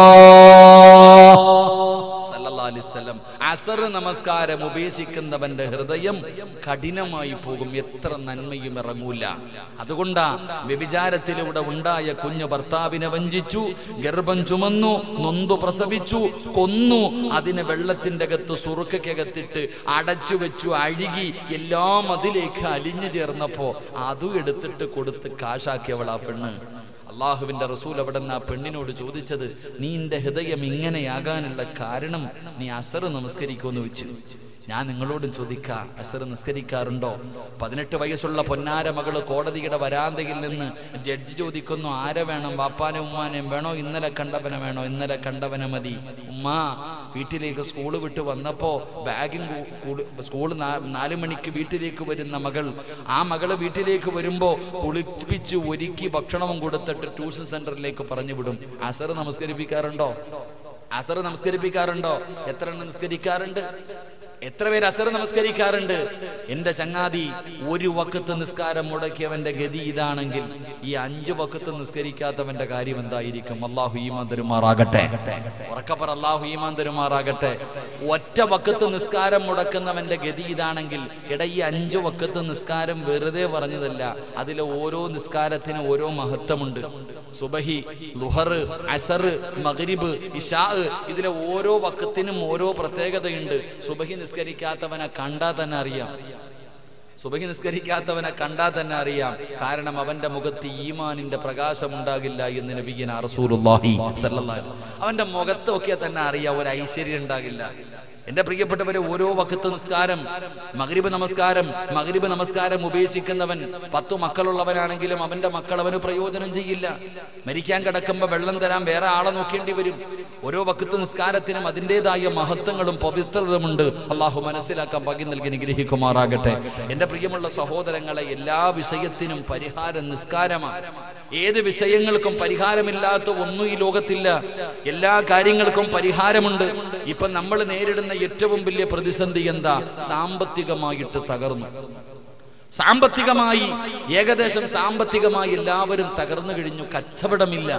സല്ലല്ലാഹു അലൈഹി വസല്ലം അസർ നമസ്കാരം ഉപേക്ഷിക്കുന്നവന്റെ ഹൃദയം കഠിനമായി പോകും എത്ര നന്മയും ഇറങ്ങൂല അതുകൊണ്ടാ വ്യഭിചാരത്തിലൂടെ ഉണ്ടായ കുഞ്ഞു ഭർത്താവിനെ വഞ്ചിച്ചു ഗർഭം ചുമന്നു നൊന്തു പ്രസവിച്ചു കൊന്നു അതിനെ വെള്ളത്തിന്റെ അകത്ത് സുറുക്കകത്തിട്ട് അടച്ചു വെച്ചു അഴുകി എല്ലാം അതിലേക്ക് അലിഞ്ഞു ചേർന്നപ്പോ അതും എടുത്തിട്ട് കൊടുത്ത് കാശാക്കിയവൾ ആ പെണ്ണ് അള്ളാഹുവിന്റെ റസൂൽ അവിടെ നിന്ന് ആ പെണ്ണിനോട് ചോദിച്ചത് നീ എന്റെ ഹൃദയം ഇങ്ങനെയാകാനുള്ള കാരണം നീ അസർ നമസ്കരിക്കുമെന്ന് വെച്ചു ഞാൻ നിങ്ങളോടും ചോദിക്കാം അസർ നിസ്കരിക്കാറുണ്ടോ പതിനെട്ട് വയസ്സുള്ള പൊന്നാര മകള് കോടതിയുടെ വരാന്തയിൽ നിന്ന് ജഡ്ജി ചോദിക്കുന്നു ആരെ വേണം വാപ്പാനെ ഉമ്മാനെയും വേണോ ഇന്നലെ കണ്ടവനെ വേണോ ഇന്നലെ കണ്ടവനെ മതി ഉമ്മ വീട്ടിലേക്ക് സ്കൂൾ വിട്ട് വന്നപ്പോ ബാഗും സ്കൂൾ നാല് മണിക്ക് വീട്ടിലേക്ക് വരുന്ന മകൾ ആ മകള് വീട്ടിലേക്ക് വരുമ്പോ കുളിപ്പിച്ച് ഒരുക്കി ഭക്ഷണവും കൊടുത്തിട്ട് ട്യൂഷൻ സെന്ററിലേക്ക് പറഞ്ഞു വിടും അസർ നമസ്കരിപ്പിക്കാറുണ്ടോ അസർ നമസ്കരിപ്പിക്കാറുണ്ടോ എത്ര എണ്ണം നിസ്കരിക്കാറുണ്ട് എത്ര പേര് അസർ നമസ്കരിക്കാറുണ്ട് എന്റെ ചങ്ങാതി ഒരു വക്കത്ത് നിസ്കാരം മുടക്കിയവന്റെ ഗതി ഇതാണെങ്കിൽ ഈ അഞ്ചു വക്കത്ത് നിസ്കരിക്കാത്തവന്റെ കാര്യം എന്തായിരിക്കും അള്ളാഹു ഈമാൻ തരുമാറാകട്ടെ ഉറക്കപ്പറ അള്ളാഹു ഈമാൻ തരുമാറാകട്ടെ ഒറ്റ വക്കത്ത് നിസ്കാരം മുടക്കുന്നവന്റെ ഗതി ഇതാണെങ്കിൽ ഇട ഈ അഞ്ചു വക്കത്ത് നിസ്കാരം വെറുതെ പറഞ്ഞതല്ല അതിലെ ഓരോ നിസ്കാരത്തിന് ഓരോ മഹത്വമുണ്ട് സുബഹി ലുഹർ അസർ മഗ്രിബ് ഇഷാ ഇതിലെ ഓരോ വക്കത്തിനും ഓരോ പ്രത്യേകതയുണ്ട് സുബഹി നിസ്കരിക്കാത്തവനെ കണ്ടാൽ തന്നെ അറിയാം സുബഹി നിസ്കരിക്കാത്തവനെ കണ്ടാൽ തന്നെ അറിയാം കാരണം അവന്റെ മുഖത്ത് ഈമാനിന്റെ പ്രകാശം ഉണ്ടാകില്ല എന്ന് നബിയന റസൂലുള്ളാഹി സല്ലല്ലാഹു അലൈഹി വസല്ലം. അവന്റെ മുഖത്ത് നോക്കിയാൽ തന്നെ അറിയാം ഒരു ഐശ്വര്യം ഉണ്ടാകില്ല എന്റെ പ്രിയപ്പെട്ടവരെ ഓരോ വക്കത്ത് നിസ്കാരം മഗ്രിബ് നമസ്കാരം മഗ്രിബ് നമസ്കാരം ഉപേക്ഷിക്കുന്നവൻ പത്തു മക്കളുള്ളവനാണെങ്കിലും അവന്റെ മക്കൾ അവന് പ്രയോജനം ചെയ്യില്ല മരിക്കാൻ കിടക്കുമ്പോ വെള്ളം തരാൻ വേറെ ആളെ നോക്കേണ്ടി വരും ഓരോ വക്കത്ത് നിസ്കാരത്തിനും അതിൻ്റെതായ മഹത്വങ്ങളും പവിത്രതയുമുണ്ട് അള്ളാഹു മനസ്സിലാക്കാൻ പകി നൽകി അനുഗ്രഹിക്കുമാറാകട്ടെ എന്റെ പ്രിയമുള്ള സഹോദരങ്ങളെ എല്ലാ വിഷയത്തിനും പരിഹാരം നിസ്കാരമാണ് ഏത് വിഷയങ്ങൾക്കും പരിഹാരമില്ലാത്ത ഒന്നും ഈ ലോകത്തില്ല എല്ലാ കാര്യങ്ങൾക്കും പരിഹാരമുണ്ട് ഇപ്പൊ നമ്മൾ നേരിടുന്ന ഏറ്റവും വലിയ പ്രതിസന്ധി എന്താ സാമ്പത്തികമായിട്ട് തകർന്നു സാമ്പത്തികമായി ഏകദേശം സാമ്പത്തികമായി എല്ലാവരും തകർന്നു കഴിഞ്ഞു കച്ചവടമില്ല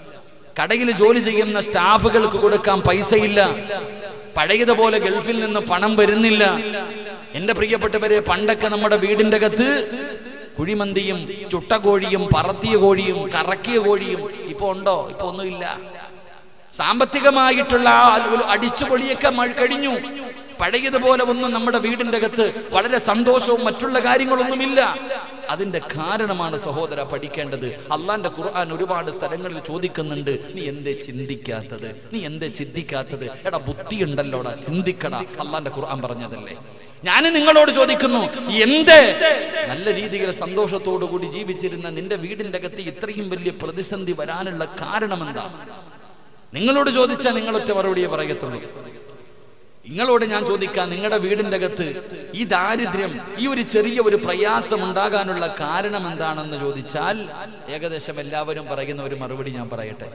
കടയിൽ ജോലി ചെയ്യുന്ന സ്റ്റാഫുകൾക്ക് കൊടുക്കാൻ പൈസയില്ല പഴയതുപോലെ ഗൾഫിൽ നിന്ന് പണം വരുന്നില്ല എന്റെ പ്രിയപ്പെട്ടവരെ പണ്ടൊക്കെ നമ്മുടെ വീടിന്റെ അകത്ത് കുഴിമന്തിയും ചുട്ടകോഴിയും പറത്തിയ കോഴിയും കറക്കിയ കോഴിയും ഇപ്പൊ ഉണ്ടോ ഇപ്പൊ ഒന്നുമില്ല സാമ്പത്തികമായിട്ടുള്ള ആ ഒരു അടിച്ചുപൊളിയൊക്കെ മഴ കഴിഞ്ഞു പഴയതുപോലെ ഒന്നും നമ്മുടെ വീടിന്റെ അകത്ത് വളരെ സന്തോഷവും മറ്റുള്ള കാര്യങ്ങളൊന്നുമില്ല അതിന്റെ കാരണമാണ് സഹോദര പഠിക്കേണ്ടത് അള്ളാന്റെ ഖുർആൻ ഒരുപാട് സ്ഥലങ്ങളിൽ ചോദിക്കുന്നുണ്ട് നീ എന്തേ ചിന്തിക്കാത്തത് നീ എന്തേ ചിന്തിക്കാത്തത് എടാ ബുദ്ധി ഉണ്ടല്ലോടാ ചിന്തിക്കടാ അള്ളാന്റെ ഖുർആൻ പറഞ്ഞതല്ലേ ഞാൻ നിങ്ങളോട് ചോദിക്കുന്നു എന്ത് നല്ല രീതിയിൽ സന്തോഷത്തോടു കൂടി ജീവിച്ചിരുന്ന നിന്റെ വീടിന്റെ അകത്ത് ഇത്രയും വലിയ പ്രതിസന്ധി വരാനുള്ള കാരണം എന്താ നിങ്ങളോട് ചോദിച്ചാൽ നിങ്ങളൊറ്റ മറുപടിയെ പറയത്തുള്ളൂ നിങ്ങളോട് ഞാൻ ചോദിക്കാം നിങ്ങളുടെ വീടിന്റെ അകത്ത് ഈ ദാരിദ്ര്യം ഈ ഒരു ചെറിയ ഒരു പ്രയാസം ഉണ്ടാകാനുള്ള കാരണം എന്താണെന്ന് ചോദിച്ചാൽ ഏകദേശം എല്ലാവരും പറയുന്ന ഒരു മറുപടി ഞാൻ പറയട്ടെ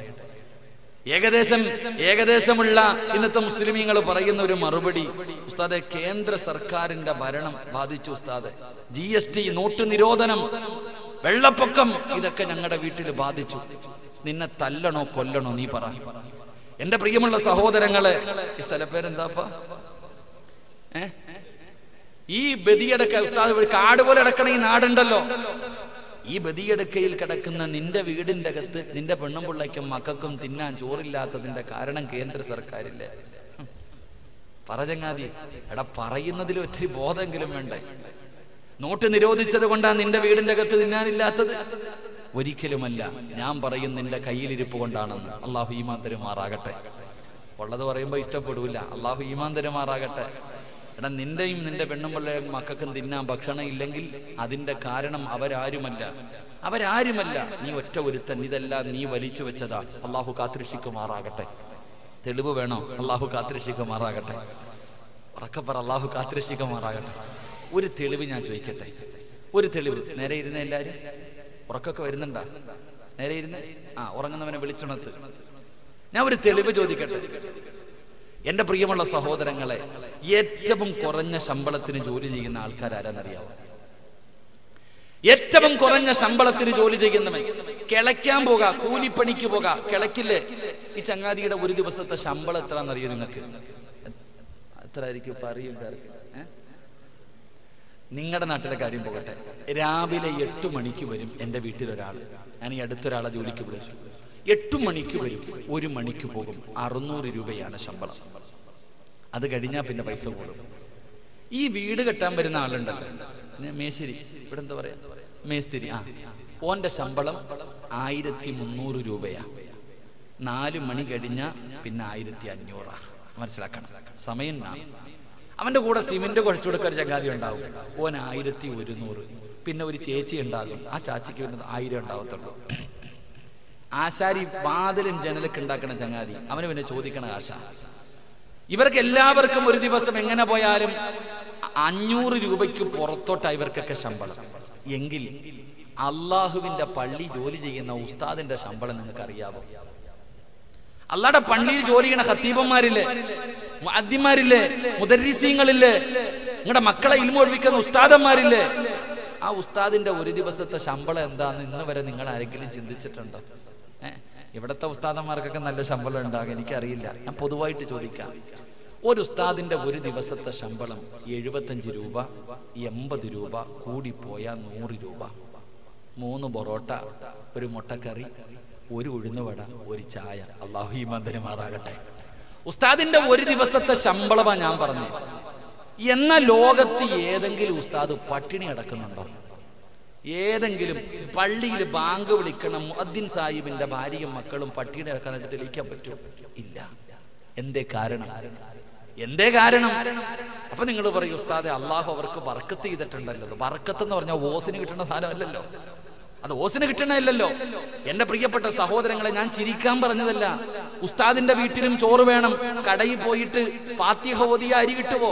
ഏകദേശം ഏകദേശമുള്ള ഇന്നത്തെ മുസ്ലിമീങ്ങൾ പറയുന്ന ഒരു മറുപടി ഉസ്താദെ കേന്ദ്ര സർക്കാരിന്റെ ഭരണം ബാധിച്ചു ഉസ്താദെ ജി എസ് ടി നോട്ട് നിരോധനം വെള്ളപ്പൊക്കം ഇതൊക്കെ ഞങ്ങളുടെ വീട്ടിൽ ബാധിച്ചു നിന്നെ തല്ലണോ കൊല്ലണോ നീ പറ എന്റെ പ്രിയമുള്ള സഹോദരങ്ങളെ ഈ സ്ഥലപ്പേരെന്താപ്പ ഏ ഈ ബദിയടക്ക ഉസ്താദ് ഒരു കാട് പോലെ അടക്കണ ഈ നാടുണ്ടല്ലോ ഈ ബദിയടുക്കയിൽ കിടക്കുന്ന നിന്റെ വീടിന്റെ അകത്ത് നിന്റെ പെണ്ണും പിള്ളയ്ക്കും മക്കൾക്കും തിന്നാൻ ചോറില്ലാത്തതിന്റെ കാരണം കേന്ദ്ര സർക്കാരില്ലേ ഹും. പറ ചങ്ങാതി എടാ പറയുന്നതിൽ ഒത്തിരി ബോധമെങ്കിലും വേണ്ടേ നോട്ട് നിരോധിച്ചത് കൊണ്ടാണ് നിന്റെ വീടിന്റെ അകത്ത് തിന്നാനില്ലാത്തത് ഒരിക്കലുമല്ല ഞാൻ പറയും നിന്റെ കയ്യിലിരിപ്പ് കൊണ്ടാണെന്ന് അള്ളാഹു ഈമാൻ തരുമാറാകട്ടെ ഉള്ളത് പറയുമ്പോൾ ഇഷ്ടപ്പെടൂല അള്ളാഹു ഈമാൻ തരുമാറാകട്ടെ എടാ നിന്റെയും നിന്റെ പെണ്ണുമ്പിള്ള മക്കൾക്കും തിന്നാൻ ഭക്ഷണം ഇല്ലെങ്കിൽ അതിന്റെ കാരണം അവരാരുമല്ല അവരാരുമല്ല നീ ഒറ്റ ഒരുത്തൻ ഇതെല്ലാം നീ വലിച്ചു വെച്ചതാ അള്ളാഹു കാത്തിരക്ഷിക്കുമാറാകട്ടെ തെളിവ് വേണോ അള്ളാഹു കാത്തിരക്ഷിക്കുമാറാകട്ടെ ഉറക്കപ്പറ അള്ളാഹു കാത്തിരക്ഷിക്കുമാറാകട്ടെ ഒരു തെളിവ് ഞാൻ ചോദിക്കട്ടെ ഒരു തെളിവ് നേരെ ഇരുന്ന എല്ലാരും ഉറക്കൊക്കെ വരുന്നുണ്ടാ നേരെ ഇരുന്ന് ആ ഉറങ്ങുന്നവനെ വിളിച്ചുണത്ത് ഞാൻ ഒരു തെളിവ് ചോദിക്കട്ടെ എന്റെ പ്രിയമുള്ള സഹോദരങ്ങളെ ഏറ്റവും കുറഞ്ഞ ശമ്പളത്തിന് ജോലി ചെയ്യുന്ന ആൾക്കാരാരെന്നറിയാവോ ഏറ്റവും കുറഞ്ഞ ശമ്പളത്തിന് ജോലി ചെയ്യുന്നവൻ കിളയ്ക്കാൻ പോകാ കൂലിപ്പണിക്ക് പോകാ കിളക്കില്ലേ ഈ ചങ്ങാതിയുടെ ഒരു ദിവസത്തെ ശമ്പളം എത്രയാണെന്നറിയോ നിങ്ങൾക്ക് എത്ര ആയിരിക്കും പറയും നിങ്ങളുടെ നാട്ടിലെ കാര്യം പോകട്ടെ രാവിലെ എട്ട് മണിക്ക് വരും എൻ്റെ വീട്ടിൽ ഒരാൾ ഞാൻ ഈ അടുത്തൊരാളെ ജോലിക്ക് വിളിച്ചു എട്ട് മണിക്ക് വരും ഒരു മണിക്ക് പോകും അറുന്നൂറ് രൂപയാണ് ശമ്പളം അത് കഴിഞ്ഞാൽ പിന്നെ പൈസ കൂടും ഈ വീട് കെട്ടാൻ വരുന്ന ആളുണ്ടല്ലോ പിന്നെ മേശിരി ഇവിടെ എന്താ പറയാ മേസ്തിരി ആ ഓന്റെ ശമ്പളം ആയിരത്തി മുന്നൂറ് രൂപയാ നാല് മണി കഴിഞ്ഞ പിന്നെ ആയിരത്തി അഞ്ഞൂറാ മനസ്സിലാക്കണം സമയം നാ അവന്റെ കൂടെ സിമെന്റ് കുഴച്ചു കൊടുക്കാൻ ഒരു ചങ്ങാതി ഉണ്ടാവും ഓൻ ആയിരത്തി ഒരുന്നൂറ് പിന്നെ ഒരു ചേച്ചി ഉണ്ടാകും ആ ചാച്ചിക്ക് വരുന്നത് ആയിരം ഉണ്ടാവത്തുള്ളൂ ആശാരി വാതിലും ജനലൊക്കെ ഉണ്ടാക്കണ ചങ്ങാതി അവന് പിന്നെ ചോദിക്കണ ആശ ഇവർക്ക് എല്ലാവർക്കും ഒരു ദിവസം എങ്ങനെ പോയാലും അഞ്ഞൂറ് രൂപയ്ക്ക് പുറത്തോട്ടാ ഇവർക്കൊക്കെ ശമ്പളം എങ്കിൽ അള്ളാഹുവിന്റെ പള്ളി ജോലി ചെയ്യുന്ന ഉസ്താദിന്റെ ശമ്പളം നിങ്ങൾക്ക് അറിയാവോ അള്ളാടെ പള്ളിയിൽ ജോലി ചെയ്യണ ഹത്തീബന്മാരില്ലേ അദ്യന്മാരില്ലേ മുദരീസീങ്ങളില്ലേ നിങ്ങളുടെ മക്കളെ ഇൽമ ഒഴിപ്പിക്കുന്ന ഉസ്താദന്മാരില്ലേ ആ ഉസ്താദിന്റെ ഒരു ദിവസത്തെ ശമ്പളം എന്താന്ന് ഇന്ന് വരെ നിങ്ങൾ ആരെങ്കിലും ചിന്തിച്ചിട്ടുണ്ടോ ഏഹ് ഇവിടത്തെ ഉസ്താദന്മാർക്കൊക്കെ നല്ല ശമ്പളം ഉണ്ടാകും എനിക്കറിയില്ല ഞാൻ പൊതുവായിട്ട് ചോദിക്കാം ഒരു ഉസ്താദിന്റെ ഒരു ദിവസത്തെ ശമ്പളം എഴുപത്തഞ്ച് രൂപ എൺപത് രൂപ കൂടിപ്പോയാൽ നൂറ് രൂപ മൂന്ന് പൊറോട്ട ഒരു മുട്ടക്കറി ഒരു ഉഴുന്നുവട ഒരു ചായ അള്ളാഹു ഈ മന്ദിരമാറാകട്ടെ ഉസ്താദിന്റെ ഒരു ദിവസത്തെ ശമ്പളമാ ഞാൻ പറഞ്ഞു എന്ന ലോകത്ത് ഏതെങ്കിലും ഉസ്താദ് പട്ടിണി അടക്കുന്നുണ്ടോ ഏതെങ്കിലും പള്ളിയിൽ ബാങ്ക് വിളിക്കണം മുഅദ്ദിൻ സാഹിബിന്റെ ഭാര്യയും മക്കളും പട്ടിണി അടക്കാനായിട്ട് തെളിയിക്കാൻ പറ്റുമോ ഇല്ല എന്തേ കാരണം എന്തേ കാരണം അപ്പൊ നിങ്ങൾ പറയും ഉസ്താദെ അള്ളാഹു അവർക്ക് വർക്കത്ത് ചെയ്തിട്ടുണ്ടല്ലോ വർക്കത്ത് എന്ന് പറഞ്ഞാൽ ഓസിന് കിട്ടുന്ന സാധനമല്ലല്ലോ അത് ഓസിന് കിട്ടണമല്ലല്ലോ എന്റെ പ്രിയപ്പെട്ട സഹോദരങ്ങളെ ഞാൻ ചിരിക്കാൻ പറഞ്ഞതല്ല ഉസ്താദിന്റെ വീട്ടിലും ചോറ് വേണം കടയിൽ പോയിട്ട് ഫാത്തിഹ ഓതിയ അരി കിട്ടുവോ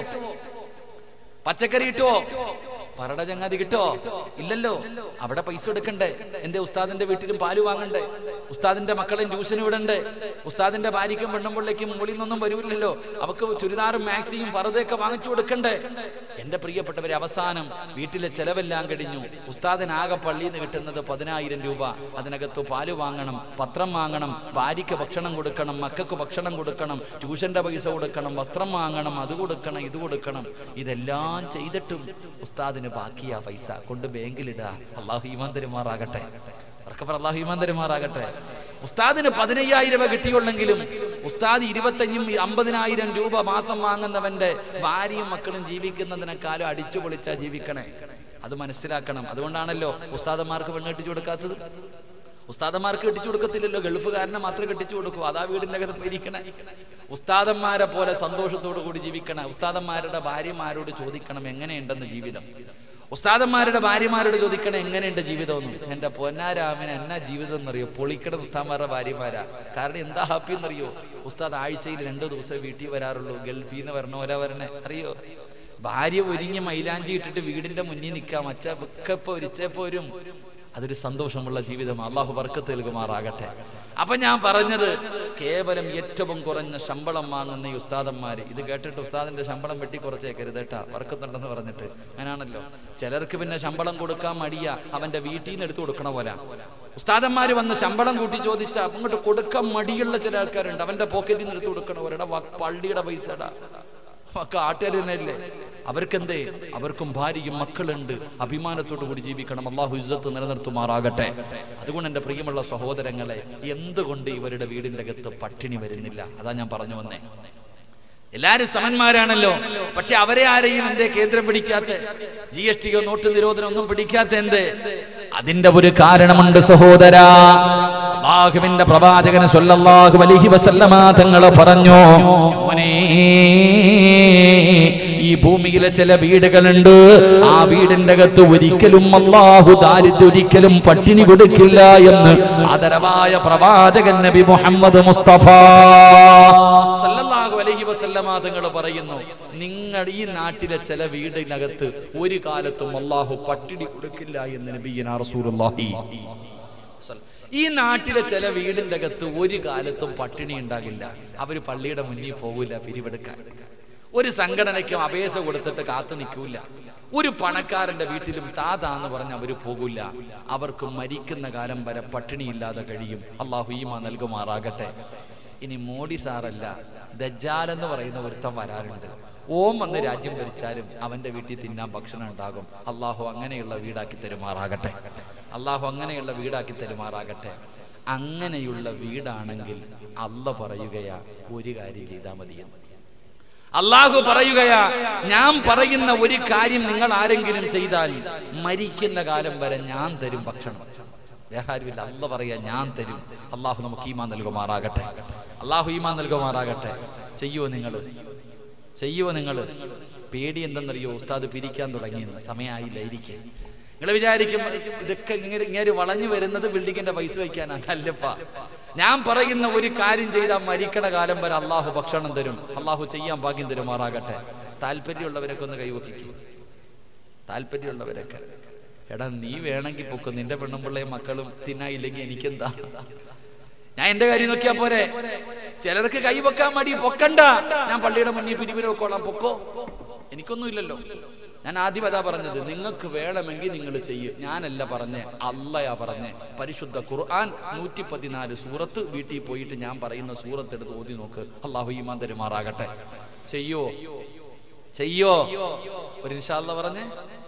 പച്ചക്കറി കിട്ടുവോ പറട ചങ്ങാതി കിട്ടോ ഇല്ലല്ലോ അവിടെ പൈസ എടുക്കണ്ടേ എന്റെ ഉസ്താദിന്റെ വീട്ടിലും പാല് വാങ്ങണ്ടേ ഉസ്താദിന്റെ മക്കളെ ട്യൂഷന് വിടണ്ടേ ഉസ്താദിന്റെ ഭാര്യയ്ക്കും പെണ്ണുമ്പിള്ളേക്കും മുകളിൽ നിന്നൊന്നും വരൂല്ലല്ലോ അവക്ക് ചുരിദാറും മാക്സിയും ഫറദയൊക്കെ വാങ്ങിച്ചു കൊടുക്കണ്ടേ എന്റെ പ്രിയപ്പെട്ടവരെ അവസാനം വീട്ടിലെ ചെലവെല്ലാം കഴിഞ്ഞു ഉസ്താദിനാകെ പള്ളിയിൽ നിന്ന് കിട്ടുന്നത് പതിനായിരം രൂപ അതിനകത്ത് പാല് വാങ്ങണം പത്രം വാങ്ങണം ഭാര്യയ്ക്ക് ഭക്ഷണം കൊടുക്കണം മക്കൾക്ക് ഭക്ഷണം കൊടുക്കണം ട്യൂഷന്റെ പൈസ കൊടുക്കണം വസ്ത്രം വാങ്ങണം അത് കൊടുക്കണം ഇത് കൊടുക്കണം ഇതെല്ലാം ചെയ്തിട്ടും ഉസ്താദിന് ബാക്കിയാ പൈസ കൊണ്ട് ബാങ്കിലിടുക അള്ളാഹു ഈമാൻ തരുമാറാകട്ടെ ഉറക്കപ്പറ അള്ളാഹു ഈമാൻ തരുമാറാകട്ടെ ഉസ്താദിന് പതിനയ്യായിരം രൂപ കിട്ടിയുള്ളെങ്കിലും ഉസ്താദ് ഇരുപത്തഞ്ചും അമ്പതിനായിരം രൂപ മാസം വാങ്ങുന്നവന്റെ ഭാര്യയും മക്കളും ജീവിക്കുന്നതിനേക്കാളും അടിച്ചു പൊളിച്ചാ ജീവിക്കണേ അത് മനസ്സിലാക്കണം അതുകൊണ്ടാണല്ലോ ഉസ്താദന്മാർക്ക് പെണ്ണെട്ടിച്ചു കൊടുക്കാത്തത് ഉസ്താദന്മാർക്ക് കെട്ടിച്ചു കൊടുക്കത്തില്ലല്ലോ ഗൾഫുകാരനെ മാത്രമേ കെട്ടിച്ചു കൊടുക്കൂ അതാ വീടിന്റെ അകത്ത് പോയിരിക്കണേ ഉസ്താദന്മാരെ പോലെ സന്തോഷത്തോടു കൂടി ജീവിക്കണം ഉസ്താദന്മാരുടെ ഭാര്യമാരോട് ചോദിക്കണം എങ്ങനെയുണ്ടെന്ന് ജീവിതം ഉസ്താദന്മാരുടെ ഭാര്യമാരോട് ചോദിക്കണം എങ്ങനെയുണ്ട് ജീവിതം എന്നും എന്റെ പൊന്നാരാമന് എന്നാ ജീവിതം എന്നറിയോ പൊളിക്കണ ഉസ്താദന്മാരുടെ ഭാര്യമാരാ കാരണം എന്താ ഹാപ്പി എന്നറിയോ ഉസ്താദ് ആഴ്ചയിൽ രണ്ടു ദിവസം വീട്ടിൽ വരാറുള്ളൂ ഗൾഫിൽ നിന്ന് വരണോരാ വരണേ അറിയോ ഭാര്യ ഒരുങ്ങി മൈലാഞ്ചി ഇട്ടിട്ട് വീടിന്റെ മുന്നിൽ നിൽക്കാം അച്ഛ ഒക്കെ പൊരിച്ചേ പോരും അതൊരു സന്തോഷമുള്ള ജീവിതം അള്ളാഹു വർക്കത്ത് നൽകുമാറാകട്ടെ അപ്പൊ ഞാൻ പറഞ്ഞത് കേവലം ഏറ്റവും കുറഞ്ഞ ശമ്പളം വാങ്ങുന്ന ഈ ഉസ്താദന്മാര് ഇത് കേട്ടിട്ട് ഉസ്താദിന്റെ ശമ്പളം വെട്ടി കുറച്ചേക്കരുത് കേട്ടാ വർക്കത്തുണ്ടെന്ന് പറഞ്ഞിട്ട് അങ്ങനാണല്ലോ ചിലർക്ക് പിന്നെ ശമ്പളം കൊടുക്കാൻ മടിയ അവന്റെ വീട്ടിൽ നിന്ന് എടുത്തു കൊടുക്കണ പോലെ ഉസ്താദന്മാര് വന്ന് ശമ്പളം കൂട്ടി ചോദിച്ചാൽ അങ്ങോട്ട് കൊടുക്കാൻ മടിയുള്ള ചില ആൾക്കാരുണ്ട് അവന്റെ പോക്കറ്റിൽ നിന്ന് എടുത്തു കൊടുക്കണ ഒരെടാ പള്ളിയുടെ പൈസടാ ഒക്കെ ആട്ടുകാർ തന്നെയല്ലേ അവർക്കെന്തേ അവർക്കും ഭാര്യയും മക്കളുണ്ട് അഭിമാനത്തോടു കൂടി ജീവിക്കണം അള്ളാഹു ഇസ്സത്ത് നിലനിർത്തുമാറാകട്ടെ അതുകൊണ്ട് എൻ്റെ പ്രിയമുള്ള സഹോദരങ്ങളെ എന്തുകൊണ്ട് ഇവരുടെ വീടിൻ്റെ അകത്ത് പട്ടിണി വരുന്നില്ല അതാ ഞാൻ പറഞ്ഞു വന്നേ എല്ലാരും സമന്മാരാണല്ലോ പക്ഷെ അവരെ ആരെയും എന്തേ കേന്ദ്രം പിടിക്കാത്ത ജി എസ് ടിയോ നോട്ട് നിരോധനം ഒന്നും പിടിക്കാത്ത എന്തേ അതിന്റെ ഒരു കാരണമുണ്ട് സഹോദര അള്ളാഹുവിന്റെ പ്രവാചകൻ സല്ലല്ലാഹു അലൈഹി വസല്ലമ തങ്ങൾ പറഞ്ഞു മോനേ ഈ ഭൂമിയിലെ ചില വീടുകളുണ്ട് ആ വീടിന്റെ അകത്ത് ഒരിക്കലും അള്ളാഹു ദാരിദ്ര്യം ഒരിക്കലും പട്ടിണി കൊടുക്കില്ല എന്ന് ആദരവായ പ്രവാചകൻ നബി മുഹമ്മദ് മുസ്തഫ സല്ലല്ലാഹു അലൈഹി വസല്ലമ തങ്ങൾ പറയുന്നു നിങ്ങൾ ഈ നാട്ടിലെ ചില വീടിനകത്ത് ഒരു കാലത്തും അള്ളാഹു പട്ടിണി കൊടുക്കില്ല എന്ന് നബിയന റസൂലുള്ളാഹി ഈ നാട്ടിലെ ചില വീടിന്റെ അകത്ത് ഒരു കാലത്തും പട്ടിണി ഉണ്ടാകില്ല അവര് പള്ളിയുടെ മുന്നിൽ പോകില്ല പിരിവെടുക്കാൻ ഒരു സംഘടനയ്ക്കും അപേക്ഷ കൊടുത്തിട്ട് കാത്തു നിൽക്കൂല ഒരു പണക്കാരന്റെ വീട്ടിലും താതാന്ന് പറഞ്ഞ് അവര് പോകില്ല അവർക്ക് മരിക്കുന്ന കാലം വരെ പട്ടിണിയില്ലാതെ കഴിയും അള്ളാഹു ഈമ നൽകുമാറാകട്ടെ ഇനി മോഡി സാറല്ല ദജ്ജാൽ എന്ന് പറയുന്ന ഒരുത്തം വരാറുണ്ട് ഓം വന്ന് രാജ്യം ഭരിച്ചാലും അവന്റെ വീട്ടിൽ തിന്നാൻ ഭക്ഷണം ഉണ്ടാകും അള്ളാഹു അങ്ങനെയുള്ള വീടാക്കി തരുമാറാകട്ടെ അള്ളാഹു അങ്ങനെയുള്ള വീടാക്കി തരുമാറാകട്ടെ അങ്ങനെയുള്ള വീടാണെങ്കിൽ അല്ല പറയുകയാ ഒരു കാര്യം ചെയ്താൽ മതിയെന്ന് അള്ളാഹു പറയുകയാ ഞാൻ പറയുന്ന ഒരു കാര്യം നിങ്ങൾ ആരെങ്കിലും ചെയ്താൽ മരിക്കുന്ന കാലം വരെ ഞാൻ തരും ഭക്ഷണം വേഹാരുമില്ല അല്ല പറയാ ഞാൻ തരും അള്ളാഹു നമുക്ക് ഈമാൻ നൽകുമാറാകട്ടെ അള്ളാഹു ഈമാൻ നൽകുമാറാകട്ടെ ചെയ്യുവോ നിങ്ങൾ ചെയ്യുവോ നിങ്ങൾ പേടി എന്തെന്നറിയോ ഉസ്താദ് പിരിക്കാൻ തുടങ്ങിയെന്ന് സമയമായില്ല ഇരിക്കെ നിങ്ങൾ വിചാരിക്കും ഇതൊക്കെ ഇങ്ങനെ ഇങ്ങനെ വളഞ്ഞു വരുന്നത് ബിൽഡിങ്ങിന്റെ പൈസ വയ്ക്കാനാണ് അല്ലപ്പ ഞാൻ പറയുന്ന ഒരു കാര്യം ചെയ്താൽ മരിക്കണ കാലം വരെ അള്ളാഹു ഭക്ഷണം തരും അള്ളാഹു ചെയ്യാൻ ഭാഗ്യം തരുമാറാകട്ടെ താല്പര്യമുള്ളവരൊക്കെ ഒന്ന് കൈവക്കിക്കും താല്പര്യമുള്ളവരൊക്കെ എടാ നീ വേണമെങ്കിൽ പൊക്കും നിന്റെ പെണ്ണുമ്പിള്ളയും മക്കളും തിന്നായില്ലെങ്കിൽ എനിക്കെന്താ ഞാൻ എന്റെ കാര്യം നോക്കിയാ പോരെ ചിലർക്ക് കൈ വെക്കാൻ മടി പൊക്കണ്ട ഞാൻ പള്ളിയുടെ മുന്നിൽ പിരിവിന് വെക്കോളാം പൊക്കോ എനിക്കൊന്നും ഇല്ലല്ലോ ഞാൻ ആദ്യം അതാ പറഞ്ഞത് നിങ്ങൾക്ക് വേണമെങ്കിൽ നിങ്ങൾ ചെയ്യും ഞാനല്ല പറഞ്ഞേ അല്ലയാ പറഞ്ഞേ പരിശുദ്ധ ഖുർആൻ നൂറ്റി പതിനാല് സൂറത്ത് വീട്ടിൽ പോയിട്ട് ഞാൻ പറയുന്ന സൂറത്ത് എടുത്ത് ഓതി നോക്ക് അള്ളാഹു ഈമാൻ തരുമാറാകട്ടെ ചെയ്യോ ചെയ്യോ ഒരു നിഷാല്ല പറഞ്ഞേ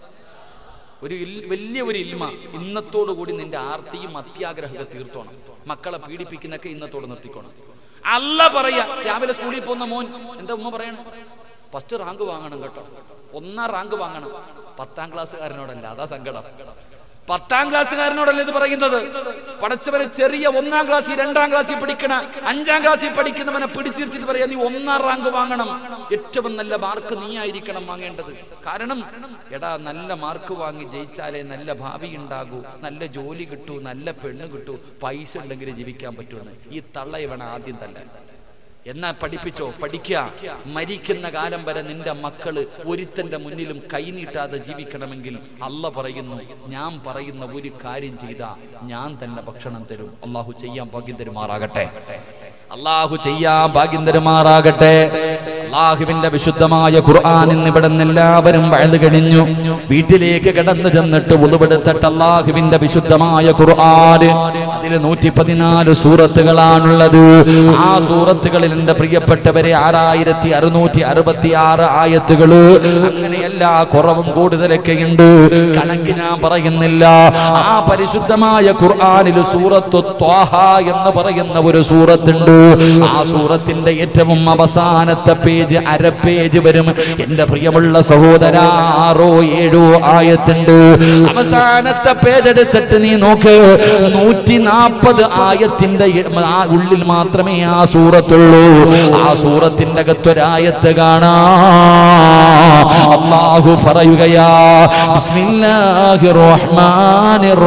ഒരു ഇൽ- വലിയ ഒരു ഇൽമ ഇന്നത്തോടു കൂടി നിന്റെ ആർത്തിയും അത്യാഗ്രഹമൊക്കെ തീർത്തോണം മക്കളെ പീഡിപ്പിക്കുന്നൊക്കെ ഇന്നത്തോട് നിർത്തിക്കോണം അല്ല പറയാ രാവിലെ സ്കൂളിൽ പോകുന്ന മോൻ എന്താ ഉമ്മ പറയണം ഫസ്റ്റ് റാങ്ക് വാങ്ങണം കേട്ടോ ഒന്നാം റാങ്ക് വാങ്ങണം പത്താം ക്ലാസ്സുകാരനോടല്ല അതാ സങ്കടം പത്താം ക്ലാസ്സുകാരനോടല്ല ഇത് പറയുന്നത് പടച്ചവനെ ചെറിയ ഒന്നാം ക്ലാസ്സിൽ രണ്ടാം ക്ലാസ്സിൽ പഠിക്കണ അഞ്ചാം ക്ലാസ്സിൽ പഠിക്കുന്നവനെ പിടിച്ചിരുത്തിട്ട് പറയാ നീ ഒന്നാം റാങ്ക് വാങ്ങണം ഏറ്റവും നല്ല മാർക്ക് നീ ആയിരിക്കണം വാങ്ങേണ്ടത് കാരണം എടാ നല്ല മാർക്ക് വാങ്ങി ജയിച്ചാലേ നല്ല ഭാവി ഉണ്ടാകൂ നല്ല ജോലി കിട്ടൂ നല്ല പെണ്ണ് കിട്ടൂ പൈസ ഉണ്ടെങ്കിൽ ജീവിക്കാൻ പറ്റുമെന്ന് ഈ തള്ള ഇവണ ആദ്യം തല്ലാൻ എന്നാ പഠിപ്പിച്ചോ പഠിക്ക മരിക്കുന്ന കാലം വരെ നിന്റെ മക്കള് ഒരുത്തന്റെ മുന്നിലും കൈനീട്ടാതെ ജീവിക്കണമെങ്കിൽ അല്ല പറയുന്നു ഞാൻ പറയുന്ന ഒരു കാര്യം ചെയ്താ ഞാൻ തന്നെ ഭക്ഷണം തരും അള്ളാഹു ചെയ്യാൻ ഭാഗ്യം തരുമാറാകട്ടെ അള്ളാഹു ചെയ്യാൻ ഭാഗ്യം തരുമാറാകട്ടെ അള്ളാഹുവിന്റെ വിശുദ്ധമായ ഖുർആൻ ഇന്ന് ഇവിടെ നിന്ന് എല്ലാവരും വഴുതു കഴിഞ്ഞു വീട്ടിലേക്ക് കിടന്നു ചെന്നിട്ട് ഉളുവെടുത്തിട്ട് അള്ളാഹുവിന്റെ വിശുദ്ധമായ ഖുർആൻ അതിൽ നൂറ്റി പതിനാല് സൂറത്തുകളാണുള്ളത് ആ സൂറത്തുകളിൽ എന്റെ പ്രിയപ്പെട്ടവരെ ആറായിരത്തി അറുന്നൂറ്റി അറുപത്തി ആറ് ആയത്തുകള് അങ്ങനെയല്ല കുറവും കൂടുതലൊക്കെ ഉണ്ട് കണക്ക് ഞാൻ പറയുന്നില്ല ആ പരിശുദ്ധമായ ഖുർആനിൽ സൂറത്തു ത്വാഹ എന്ന് പറയുന്ന ഒരു സൂറത്തുണ്ട് ആ സൂറത്തിന്റെ ഏറ്റവും അവസാനത്തെ പേജ് അര പേജ് വരും എന്റെ പ്രിയമുള്ള സഹോദര ആറോ ഏഴോ ആയത്തുണ്ട് അവസാനത്തെ പേജ് എടുത്തിട്ട് നീ നോക്ക് നൂറ്റി നാൽപ്പത് ആയത്തിന്റെ ഇ- ആ ഉള്ളിൽ മാത്രമേ ആ സൂറത്തുള്ളൂ ആ സൂറത്തിന്റെ അകത്തൊരായത്ത് കാണാ അള്ളാഹു പറയുകയാ ബിസ്മില്ലാഹിർ റഹ്മാനിർ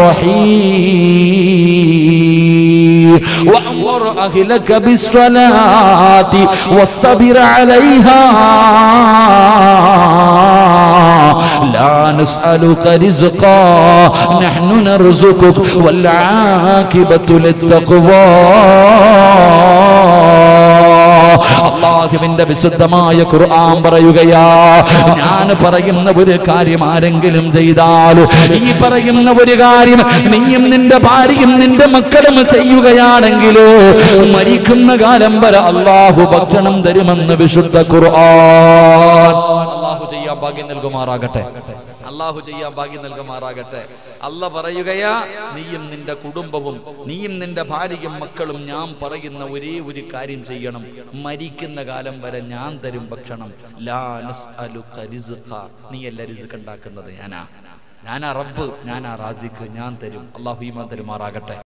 റഹീം وأمر أهلك بالصلاة واصطبر عليها لا نسألك رزقا نحن نرزقك والعاقبة للتقوى അള്ളാഹുവിന്റെ വിശുദ്ധമായ ഖുർആൻ പറയുകയാ ഞാൻ പറയുന്ന ഒരു കാര്യം ആരെങ്കിലും ചെയ്താൽ ഈ പറയുന്ന ഒരു കാര്യം നീയും നിന്റെ ഭാര്യയും നിന്റെ മക്കളും ചെയ്യുകയാണെങ്കിൽ മരിക്കുന്ന കാലം വരെ അള്ളാഹു ഭക്ഷണം തരുമെന്ന് വിശുദ്ധ ഖുർആൻ അള്ളാഹു ചെയ്യാൻ ഭാഗ്യം നൽകുമാറാകട്ടെ അള്ളാഹു ചെയ്യാൻ ഭാഗ്യം നൽകുമാറാകട്ടെ അല്ല പറയുകയാ നീയും നിന്റെ കുടുംബവും നീയും നിന്റെ ഭാര്യയും മക്കളും ഞാൻ പറയുന്ന ഒരേ ഒരു കാര്യം ചെയ്യണം മരിക്കുന്ന കാലം വരെ ഞാൻ തരും ഭക്ഷണം ലാ നസ്അലുക റിസ്ഖ. നീയല്ല റിസ്ക് ഉണ്ടാക്കുന്നത് ഞാനാ ഞാനാ റബ്ബ് ഞാനാ റാസിക്ക് ഞാൻ തരും അള്ളാഹു ഈമാൻ തരുമാറാകട്ടെ